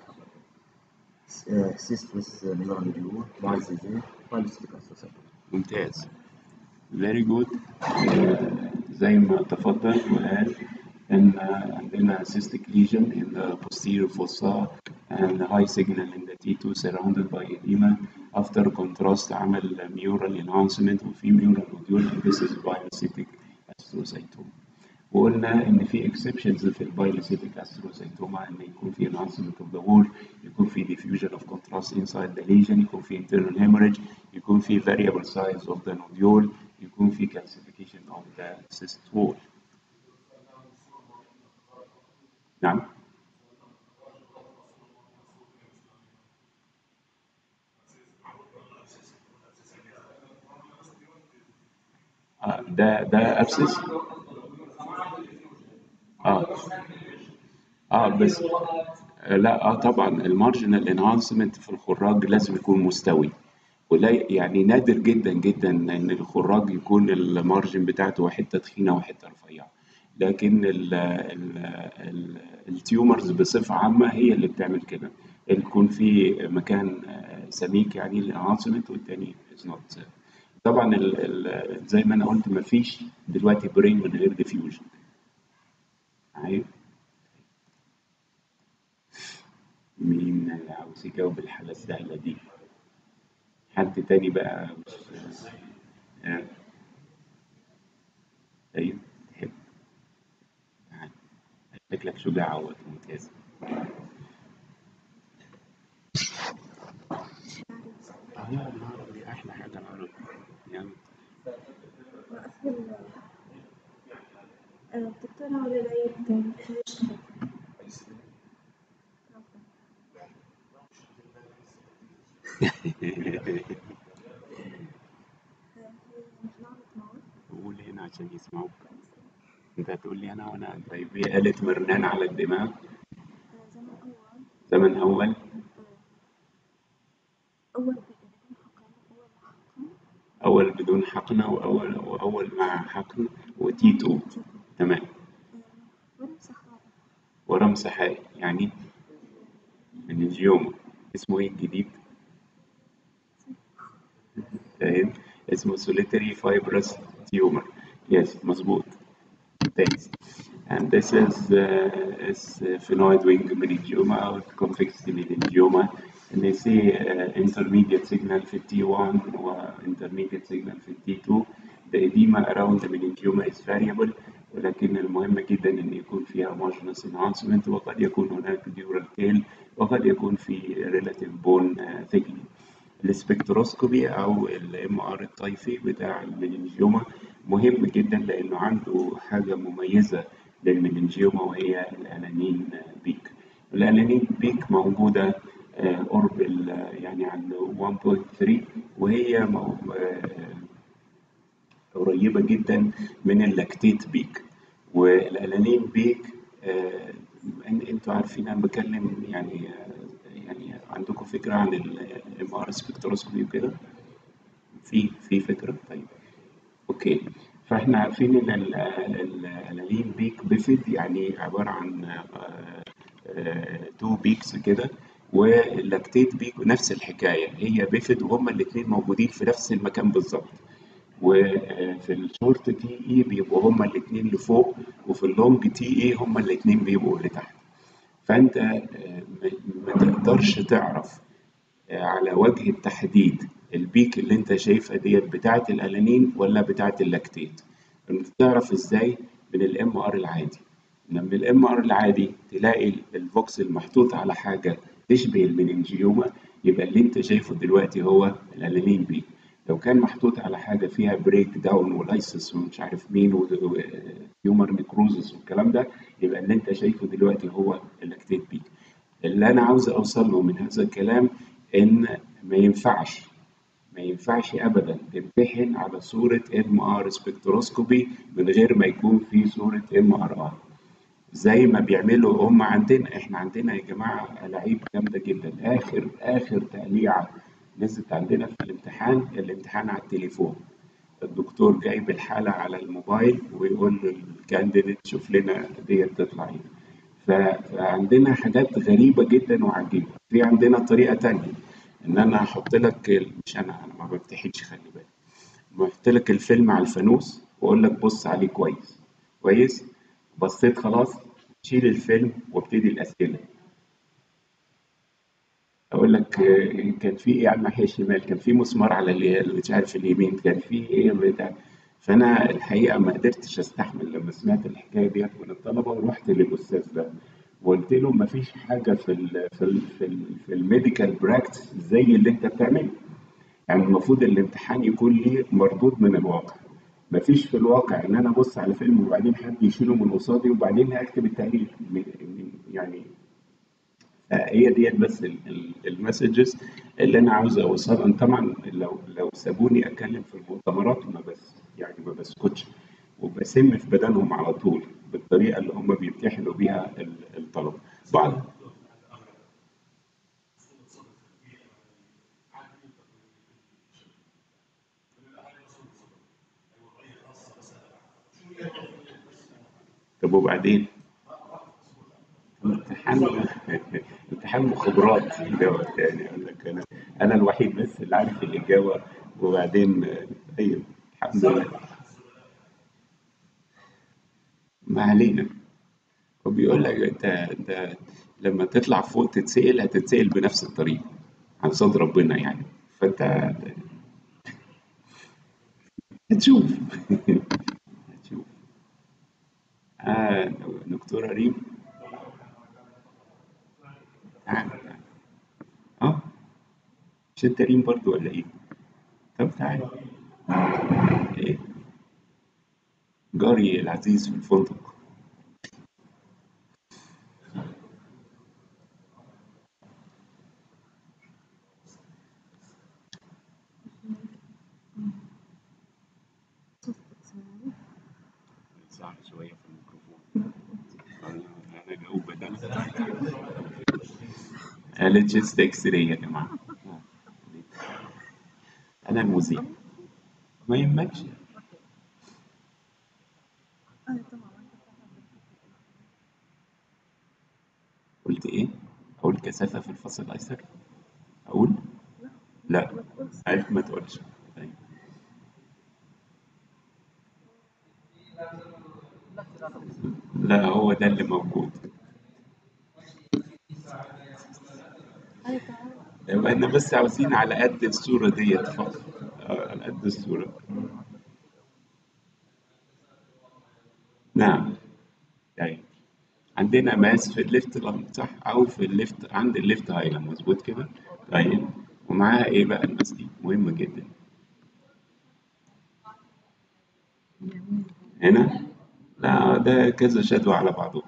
سيست ويس ميلان ديو بعد زي زي بعد ستيكاس ممتاز very good آه، زي ما تفضل وقال ان عندنا cystic lesion in the posterior fossa and high signal in the T2 surrounded by edema after contrast عمل mural enhancement وفي mural nodule and this is biolocytic astrocytoma وقلنا ان في exceptions في البايلوسيتيك astrocytoma ان يكون في enhancement of the wall يكون في diffusion of contrast inside the lesion يكون في internal hemorrhage يكون في variable size of the nodule يكون في calcification of the cyst wall نعم آه ده ده ابسس اه اه بس آه لا اه طبعا المارجنال انهانسمنت في الخراج لازم يكون مستوي ولا يعني نادر جدا جدا ان الخراج يكون المارجن بتاعته حته تخينه وحته رفيعه لكن ال ال ال التيومرز بصفه عامه هي اللي بتعمل كده يكون في مكان آه، سميك يعني الانهانسمنت والتاني از نوت طبعا ال ال زي ما انا قلت مفيش دلوقتي برين من غير ديفيوجن عيب مين اللي عاوز يجاوب الحالة السهلة دي حد تاني بقى مش آه. ايوه تحب تعال. شكلك شجاع اهوت ممتاز اه لا العربي احلى حاجة العربي يعني وأسهل الدكتورة ولا العيد قول هنا عشان يسمعوك انت هتقول لي انا وانا طيب هي قالت مرنان على الدماغ زمن اول أول اول بدون حقنة واول واول مع حقن وتيتو تمام ورم صحراء ورم سحائي يعني من الجيوم اسمه ايه الجديد فاهم اسمه solitary fibrous tumor yes مظبوط thanks and this is uh, is uh, phenoid wing meningioma or convexity meningioma and they say uh, intermediate signal في T1 و intermediate signal في T2 the edema around the meningioma is variable ولكن المهم جدا ان يكون فيها homogeneous enhancement وقد يكون هناك dural tail وقد يكون في relative bone uh, thickening السبكتروسكوبي او الام ار الطيفي بتاع المننجيوما مهم جدا لانه عنده حاجه مميزه للمننجيوما وهي الانانين بيك الانانين بيك موجوده آه، قرب ال- يعني عند 1.3 وهي مو- آه، قريبه جدا من اللاكتيت بيك والالانين بيك آه، إن- انتوا عارفين انا بكلم يعني آه، يعني عندكم فكره عن الام ار سبكتروسكوبي وكده في في فكره طيب اوكي فاحنا عارفين ان ال- ال- الالين بيك بيفيد يعني عباره عن تو بيكس كده واللاكتيت بيك نفس الحكايه هي بيفيد وهما الاثنين موجودين في نفس المكان بالظبط وفي الشورت تي اي بيبقوا هما الاثنين لفوق وفي اللونج تي اي هما الاثنين بيبقوا لتحت فانت آه، ما ما تقدرش تعرف آه، على وجه التحديد البيك اللي انت شايفها ديت بتاعه الالانين ولا بتاعه اللاكتيت انت تعرف ازاي من الام ار العادي لما الام ار العادي تلاقي الفوكسل محطوط على حاجه تشبه المننجيوما يبقى اللي انت شايفه دلوقتي هو الالانين بيك لو كان محطوط على حاجه فيها بريك داون ولايسس ومش عارف مين وهيومر نيكروزس والكلام ده يبقى اللي انت شايفه دلوقتي هو اللاكتيت بيك اللي انا عاوز اوصل له من هذا الكلام ان ما ينفعش ما ينفعش ابدا تمتحن على صوره ام ار سبكتروسكوبي من غير ما يكون في صوره ام ار اي زي ما بيعملوا هم عندنا احنا عندنا يا جماعه لعيب جامده جدا اخر اخر تقليعه نزلت عندنا في الامتحان الامتحان على التليفون الدكتور جايب الحاله على الموبايل ويقول للكانديديت شوف لنا ديت تطلع ايه ف- فعندنا حاجات غريبه جدا وعجيبه في عندنا طريقه تانية ان انا احط لك ال- مش انا انا ما بمتحنش خلي بالك رحت لك الفيلم على الفانوس واقول لك بص عليه كويس كويس بصيت خلاص شيل الفيلم وابتدي الاسئله اقول لك آه، كان في ايه على الناحيه الشمال كان في مسمار على اللي مش عارف اليمين كان في ايه بتاع فانا الحقيقه ما قدرتش استحمل لما سمعت الحكايه ديت من الطلبه ورحت للاستاذ ده وقلت له ما فيش حاجه في ال في ال في, ال في الميديكال براكتس زي اللي انت بتعمله يعني المفروض الامتحان يكون ليه مردود من الواقع مفيش في الواقع ان انا ابص على فيلم وبعدين حد يشيله من قصادي وبعدين اكتب التقرير م- م- يعني هي ديت بس المسجز اللي انا عاوز اوصلها طبعا لو لو سابوني اتكلم في المؤتمرات ما بس يعني ما بسكتش وبسم في بدنهم على طول بالطريقه اللي هم بيمتحنوا بيها ال- الطلبه بعض طب وبعدين امتحان امتحان مخابرات دوت يعني اقول لك انا انا الوحيد بس اللي عارف الاجابه وبعدين آه، ايوه الحمد لله ما علينا وبيقول لك انت انت لما تطلع فوق تتسأل هتتسأل بنفس الطريقه عن صد ربنا يعني فانت هتشوف هتشوف آه دكتورة ريم تعال تعال اه مش انت ريم برضو ولا ايه؟ طب تعال ايه جاري العزيز في الفندق صعب شوية في الميكروفون انا انا جاوب بدل قالت جيست اكس راي يا جماعة انا المذيع ما يهمكش قلت ايه؟ اقول كثافة في الفصل الايسر اقول لا عارف ما تقولش طيب. لا هو ده اللي موجود يبقى احنا بس عاوزين على قد الصورة ديت فقط آه، على قد الصورة نعم طيب عندنا ماس في الليفت لانج صح او في الليفت عند الليفت هايلاند مظبوط كده طيب ومعاها ايه بقى الماس دي مهمة جدا هنا لا ده كذا شدوى على بعضه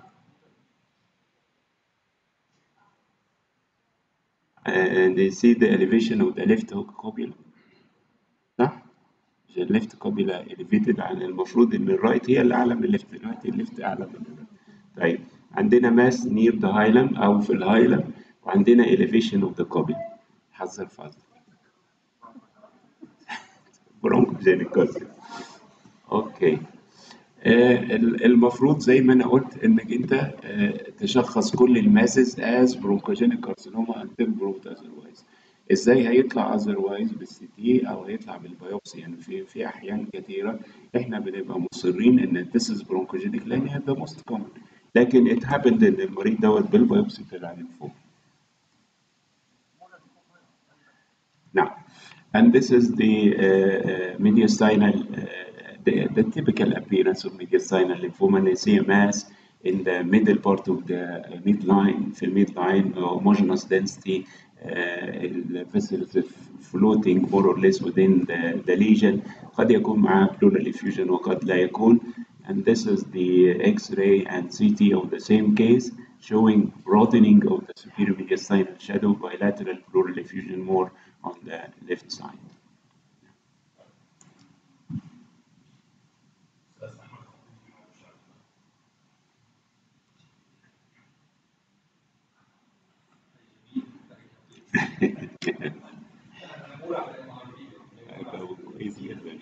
and they see the elevation of the left hook copula صح؟ مش الليفت كوبيلا elevated عن المفروض ان الرايت هي اللي اعلى من الليفت دلوقتي الليفت اعلى من الليفت طيب عندنا ماس نير ذا هايلاند او في الهايلاند وعندنا elevation of the copula حذر فاضل برونكوجينيكوز اوكي آه، ال- المفروض زي ما انا قلت انك انت آه، تشخص كل الماسز از برونكوجينيك كارسينوما انتل بروفد اذروايز ازاي هيطلع اذروايز بالسي تي او هيطلع بالبيوبسي يعني في في احيان كثيره احنا بنبقى مصرين ان this is bronchogenic لان هي ده موست كومن لكن ات happened ان المريض دوت بالبيوبسي طلع من فوق نعم and this is the uh, uh, mediastinal uh, the, the typical appearance of mediastinal lymphoma and they see a mass in the middle part of the midline في midline homogeneous density uh, the vessels floating more or less within the, the lesion قد يكون معاه pleural effusion وقد لا يكون and this is the X-ray and CT of the same case showing broadening of the superior mediastinal shadow bilateral pleural effusion more on the left side. هيبقى كويس جدا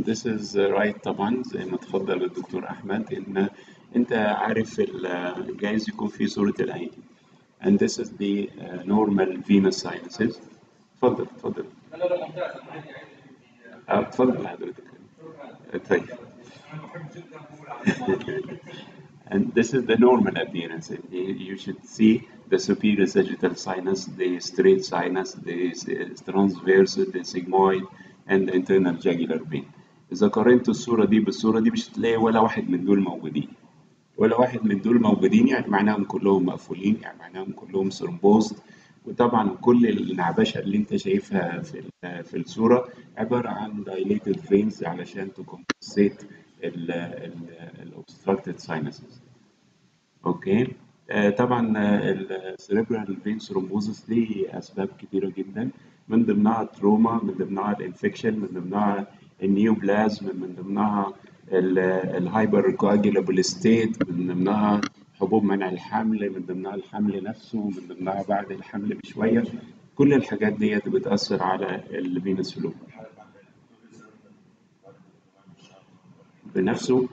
this is right طبعا زي ما تفضل الدكتور أحمد إن أنت عارف ال- جايز يكون في صورة العين and this is the uh, normal venous sinuses اتفضل اتفضل لا لا لا ممتاز انا عندي عندي اه اتفضل حضرتك طيب انا بحب جدا اقول And this is the normal appearance. You you should see the superior sagittal sinus, the straight sinus, the s- transverse, the sigmoid, and the internal jugular vein. إذا قارنت الصورة دي بالصورة دي مش هتلاقي ولا واحد من دول موجودين. ولا واحد من دول موجودين يعني معناهم كلهم مقفولين يعني معناهم كلهم ثرومبوزد وطبعا كل النعبشة اللي انت شايفها في ال- في الصورة عبارة عن dilated veins علشان to compensate ال ال ال obstructed sinuses. اوكي آه، طبعا السيريبرال فين ثرومبوزس ليه اسباب كتيره جدا من ضمنها التروما من ضمنها الانفكشن من ضمنها النيوبلازم من ضمنها الهايبر كواجيلابل ستيت من ضمنها حبوب منع الحمل من ضمنها الحمل نفسه من ضمنها بعد الحمل بشويه كل الحاجات ديت بتاثر على الفينس فلو بنفسه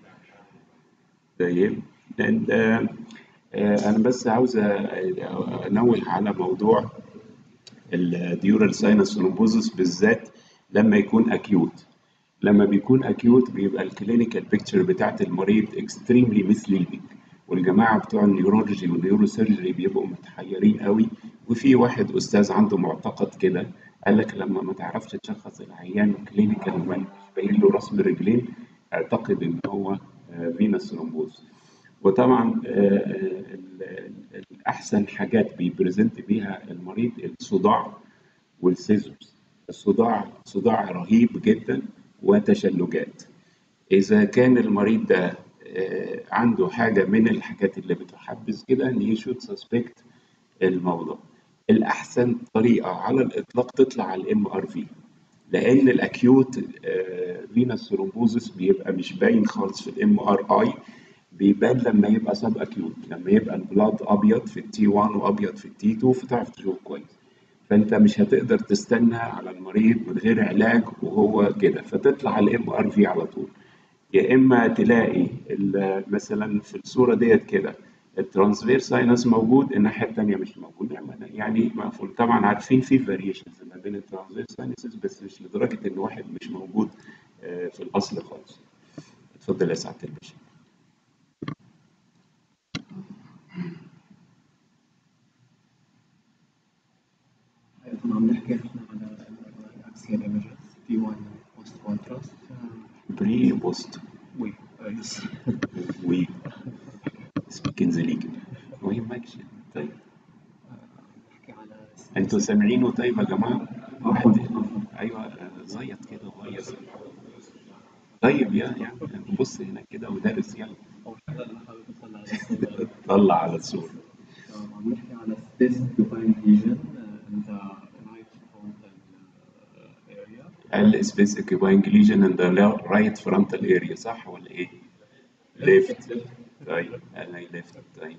طيب and, آه، آه، أنا بس عاوز أ- أنوه على موضوع الديورال ساينس ثرومبوزس بالذات لما يكون أكيوت لما بيكون أكيوت بيبقى الكلينيكال بيكتشر بتاعت المريض اكستريملي misleading والجماعة بتوع النيورولوجي والنيوروسيرجري بيبقوا متحيرين قوي وفي واحد أستاذ عنده معتقد كده قال لك لما ما تعرفش تشخص العيان كلينيكال وما مش باين له رسم رجلين اعتقد إن هو فينس ثرومبوز وطبعا آه، ال- ال- الأحسن حاجات بيبرزنت بيها المريض الصداع والسيزوس الصداع صداع رهيب جدا وتشنجات إذا كان المريض ده آه، عنده حاجة من الحاجات اللي بتحبذ كده إن يشوت سسبكت الموضوع الأحسن طريقة على الإطلاق تطلع على الام ار في لأن الأكيوت فينس ثرومبوزس بيبقى مش باين خالص في الام ار اي بيبان لما يبقى سب اكيوت لما يبقى البلاد ابيض في التي 1 وابيض في التي 2 فتعرف تشوف كويس فانت مش هتقدر تستنى على المريض من غير علاج وهو كده فتطلع الام ار في على طول يا اما تلاقي ال- مثلا في الصوره ديت كده الترانسفير ساينس موجود الناحيه الثانيه مش موجود يعني يعني مقفول طبعا عارفين في فاريشنز ما بين الترانسفير ساينسز بس مش لدرجه ان واحد مش موجود آه، في الاصل خالص اتفضل يا سعاده الباشا كنا عم نحكي احنا على الاكسيال ايمجز في 1 بوست كونتراست بري بوست وي يس وي سبيك انزليجي ما يهمكش طيب نحكي على انتوا سامعينه طيب يا جماعه واحد ايوه آه، زيط كده غيظ طيب يا يا بص هنا كده ودرس يلا اول شغله انا حابب اطلع على الصوره طلع على الصوره آه، عم نحكي على space occupying lesion uh, in the right frontal uh, area قال سبيس اوكيباينج ليجن ان ذا رايت فرونتال اريا صح ولا ايه؟ ليفت طيب قال لي ليفت طيب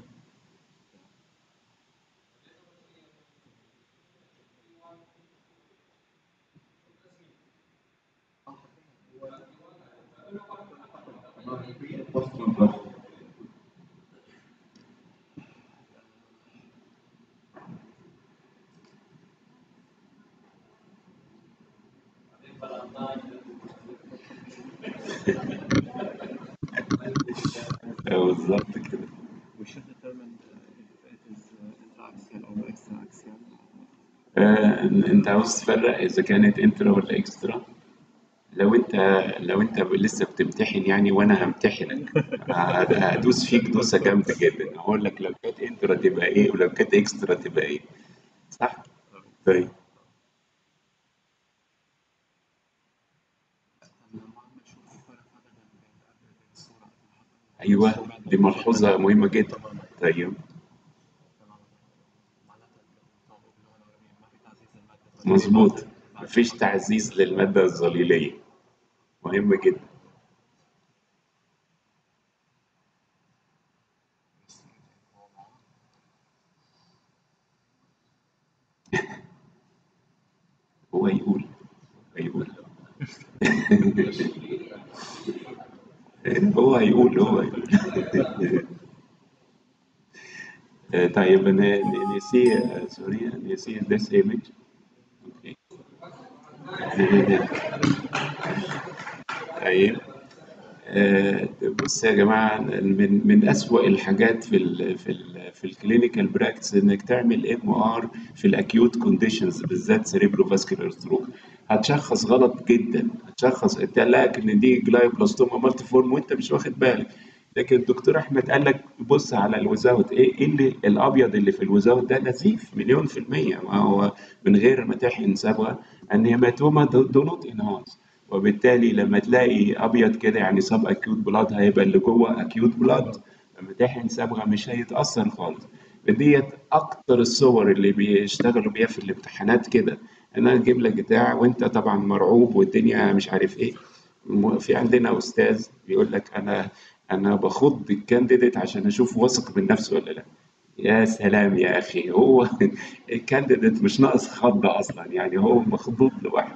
post contrast آه، بالظبط كده we should determine uh, if it is uh, intraaxial or extraaxial آه، انت عاوز تفرق اذا كانت انترا ولا اكسترا لو انت لو انت لسه بتمتحن يعني وانا همتحنك ه- هدوس فيك دوسه جامده جدا هقول لك لو كانت انترا تبقى ايه ولو كانت اكسترا تبقى ايه صح؟ طيب ايوه دي ملحوظه مهمه جدا طيب مظبوط مفيش تعزيز للماده الظليليه مهم جدا هو يقول هو يقول هو هيقول هو هيقول آه، طيب ن- ن- نسي آه، سوري نسي this image اوكي طيب آه، بص يا جماعة من من أسوأ الحاجات في ال في ال في الكلينيكال براكتس إنك تعمل ام ار في الأكيوت كونديشنز بالذات سيريبرو فاسكولار ستروك هتشخص غلط جدا هتشخص انت لك ان دي جلايوبلاستوما مالتي فورم وانت مش واخد بالك لكن الدكتور احمد قال لك بص على الوزاوت ايه إيه اللي الابيض اللي في الوزاوت ده نزيف مليون في المية ما هو من غير ما تحقن صبغه ان هيماتوما دو نوت انهانس وبالتالي لما تلاقي ابيض كده يعني سب اكيوت بلاد هيبقى اللي جوه اكيوت بلاد لما تحقن صبغه مش هيتاثر خالص ديت اكتر الصور اللي بيشتغلوا بيها في الامتحانات كده انا اجيب لك بتاع وانت طبعا مرعوب والدنيا مش عارف ايه م- في عندنا استاذ بيقول لك انا انا بخض الكانديديت عشان اشوف واثق من نفسه ولا لا يا سلام يا اخي هو الكانديديت مش ناقص خضه اصلا يعني هو مخضوض لوحده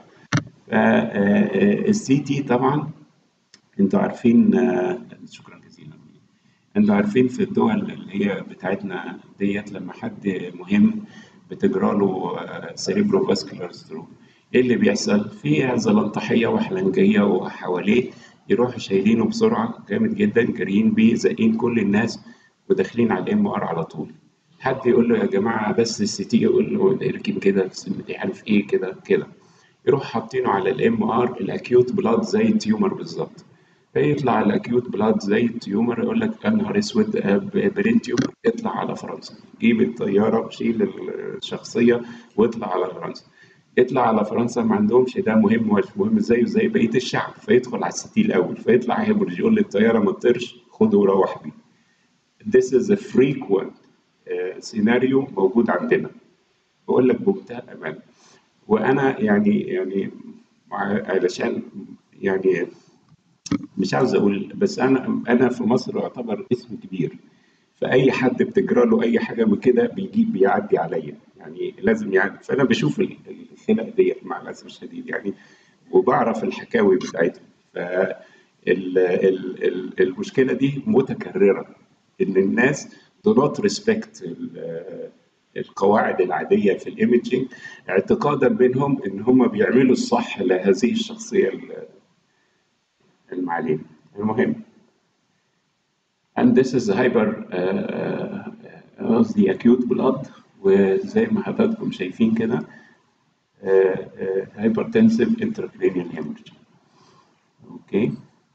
فالسي تي طبعا انتوا عارفين آه، شكرا جزيلا انتوا عارفين في الدول اللي هي بتاعتنا ديت لما حد مهم بتجرى له سيريبرو فاسكولار ستروك ايه اللي بيحصل؟ في زلنطحيه وحلنجيه وحواليه يروحوا شايلينه بسرعه جامد جدا جاريين بيه زقين كل الناس وداخلين على الام ار على طول حد يقول له يا جماعه بس السي تي يقول له اركن كده بس مش عارف ايه كده كده يروح حاطينه على الام ار الاكيوت بلاد زي التيومر بالظبط فيطلع الاكيوت بلاد زي التيومر يقول لك يا نهار اسود آه، ب- برين تيومر اطلع على فرنسا جيب الطياره شيل الشخصيه واطلع على فرنسا يطلع على فرنسا ما عندهمش ده مهم ولا مش مهم زيه زي بقيه الشعب فيدخل على السيتي الاول فيطلع هيبرج يقول للطياره ما تطيرش خده وروح بيه This is a frequent uh, scenario موجود عندنا بقول لك بمنتهى الأمان وأنا يعني يعني مع- علشان يعني مش عاوز أقول بس أنا أنا في مصر أعتبر اسم كبير فأي حد بتجرى له أي حاجة من كده بيجي بيعدي عليا يعني لازم يعدي فأنا بشوف ال- الخلق ديت مع الأسف الشديد يعني وبعرف الحكاوي بتاعتهم ف ال- ال- ال- المشكلة دي متكررة إن الناس do not respect ال- القواعد العادية في الإيميجينج اعتقادا منهم إن هم بيعملوا الصح لهذه الشخصية ال- المعلمة المهم and this is hyper uh, uh, قصدي acute blood وزي ما حضراتكم شايفين كده uh, uh, hypertensive intracranial hemorrhage اوكي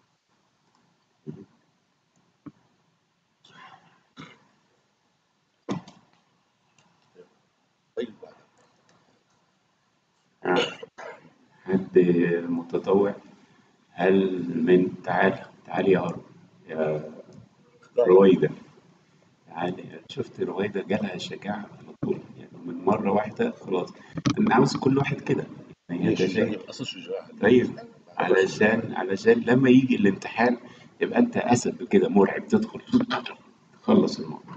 آه. حد متطوع هل من تعال تعال يا هارون يا رويدة تعالي شفت رويدة جالها شجاعة على طول يعني من مرة واحدة خلاص أنا عاوز كل واحد كده يعني هي أنت شجاعة شايف أصل شجاعة طيب علشان علشان لما يجي الامتحان يبقى أنت أسد كده مرعب تدخل تخلص الموضوع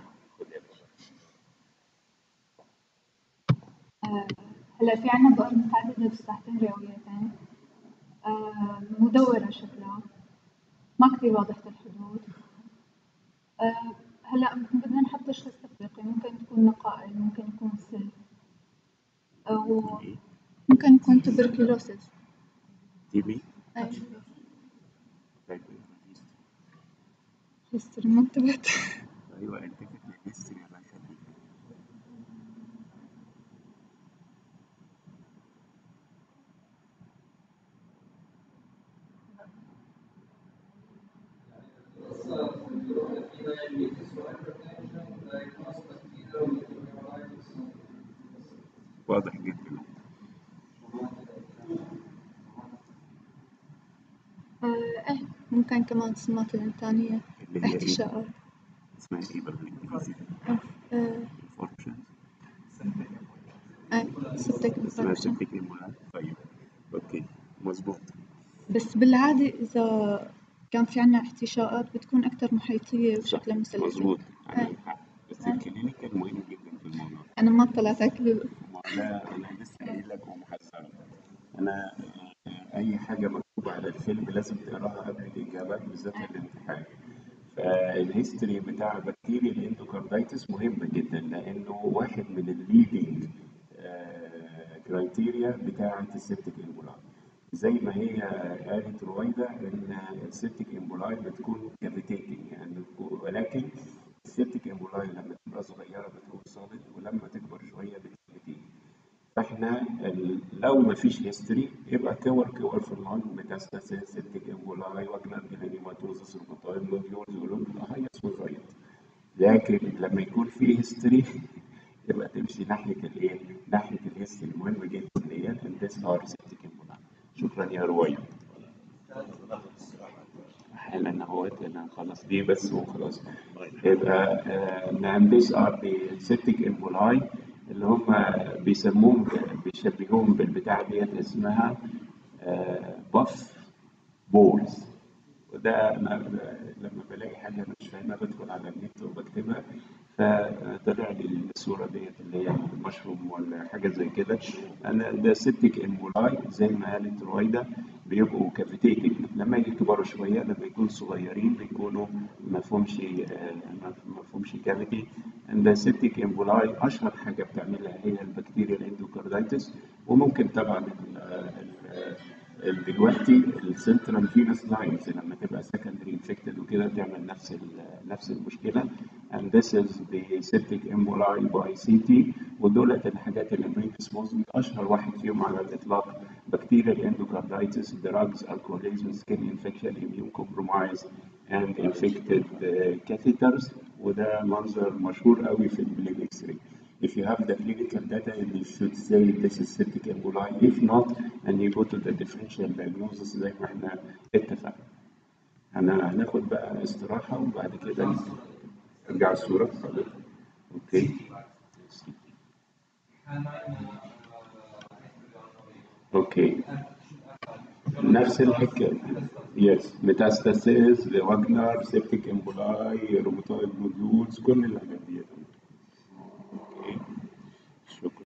آه، هلا في عنا بؤر متعددة بس تحتهم روايتين آه، مدورة شكلها ما كثير واضحة الحدود آه، هلا بدنا نحط تشخيص تفريقي ممكن تكون نقائل ممكن يكون سل أو ممكن يكون tuberculosis تي بي أي طيب history ما انتبهت ايوه انت كده هيستوري يا باشا واضح جدا آه، إيه ممكن كمان الصمات الإنسانية اللي هي ايه؟ احتشاءات اسمها ايه بالانجليزي؟ آه، انفورشن أي septic اسمها infection سيبتيك ايمولات طيب اوكي مظبوط بس بالعادة إذا كان في عنا احتشاءات بتكون أكتر محيطية وشكلها مثلثي مظبوط أي عندك حق بس الكلينيكال مهم جدا في الموضوع أنا ما طلعت على كل ما هو ده انا لسه قايل لك ومحذرك انا اي حاجه مكتوبه على الفيلم لازم تقراها قبل الاجابه بالذات الامتحان فالهيستوري بتاع بكتيريا الاندوكاردايتس مهم جدا لانه واحد من الليدنج كرايتيريا بتاعه السيبتيك امبولاي زي ما هي قالت رويدا ان السيبتيك امبولاي بتكون كافيتيتنج يعني ولكن السيبتيك امبولاي لما تبقى صغيره بتكون صالد ولما تكبر شويه بتكافيتيت فاحنا ال- لو ما فيش هيستوري يبقى كور كور في اللون ميتاستاسيس سيبتيك امبولاي وجنان هيماتوزس روماتويد نوديولز ولون هيص وزايد لكن لما يكون في هيستوري يبقى تمشي ناحيه الايه؟ ناحيه الهيستوري مهم جدا اللي هي الاندس ار سيبتيك امبولاي شكرا يا رويا حالا اهوت انا خلاص دي بس وخلاص يبقى الاندس ار سيبتيك امبولاي اللي هم بيسموهم بيشبهوهم بالبتاع ديت اسمها باف بولز وده انا لما بلاقي حاجه أنا مش فاهمها بدخل على النت وبكتبها فطلع لي الصوره ديت اللي هي مشروم ولا حاجه زي كده انا ده سيبتيك امبولاي زي ما قالت رويدا بيبقوا كافيتيتنج لما يكبروا شويه لما يكونوا صغيرين بيكونوا ما فيهمش ما فيهمش كافيتي ده سيبتيك امبولاي اشهر حاجه بتعملها هي البكتيريا الاندوكاردايتس وممكن طبعا ال- ال- ال- دلوقتي السنترال فينس لاينز لما تبقى سكندري انفكتد وكده تعمل نفس ال- نفس المشكله and this is the septic emboli by CT ودولت الحاجات اللي predisposing اشهر واحد فيهم على الاطلاق بكتيريا اندوكاردايتس drugs alcoholism skin infection immune compromise and infected uh, catheters وده منظر مشهور قوي في البليد اكس راي If you have the clinical data, you should say this is septic emboli. If not, and you go to the differential diagnosis زي ما احنا اتفقنا. انا هناخد بقى استراحة وبعد كده ارجع الصورة اتفضل. اوكي. اوكي. نفس الحكاية. يس ميتاستاسيس واجنر سيبتيك امبولاي روماتويد نودولز كل الحاجات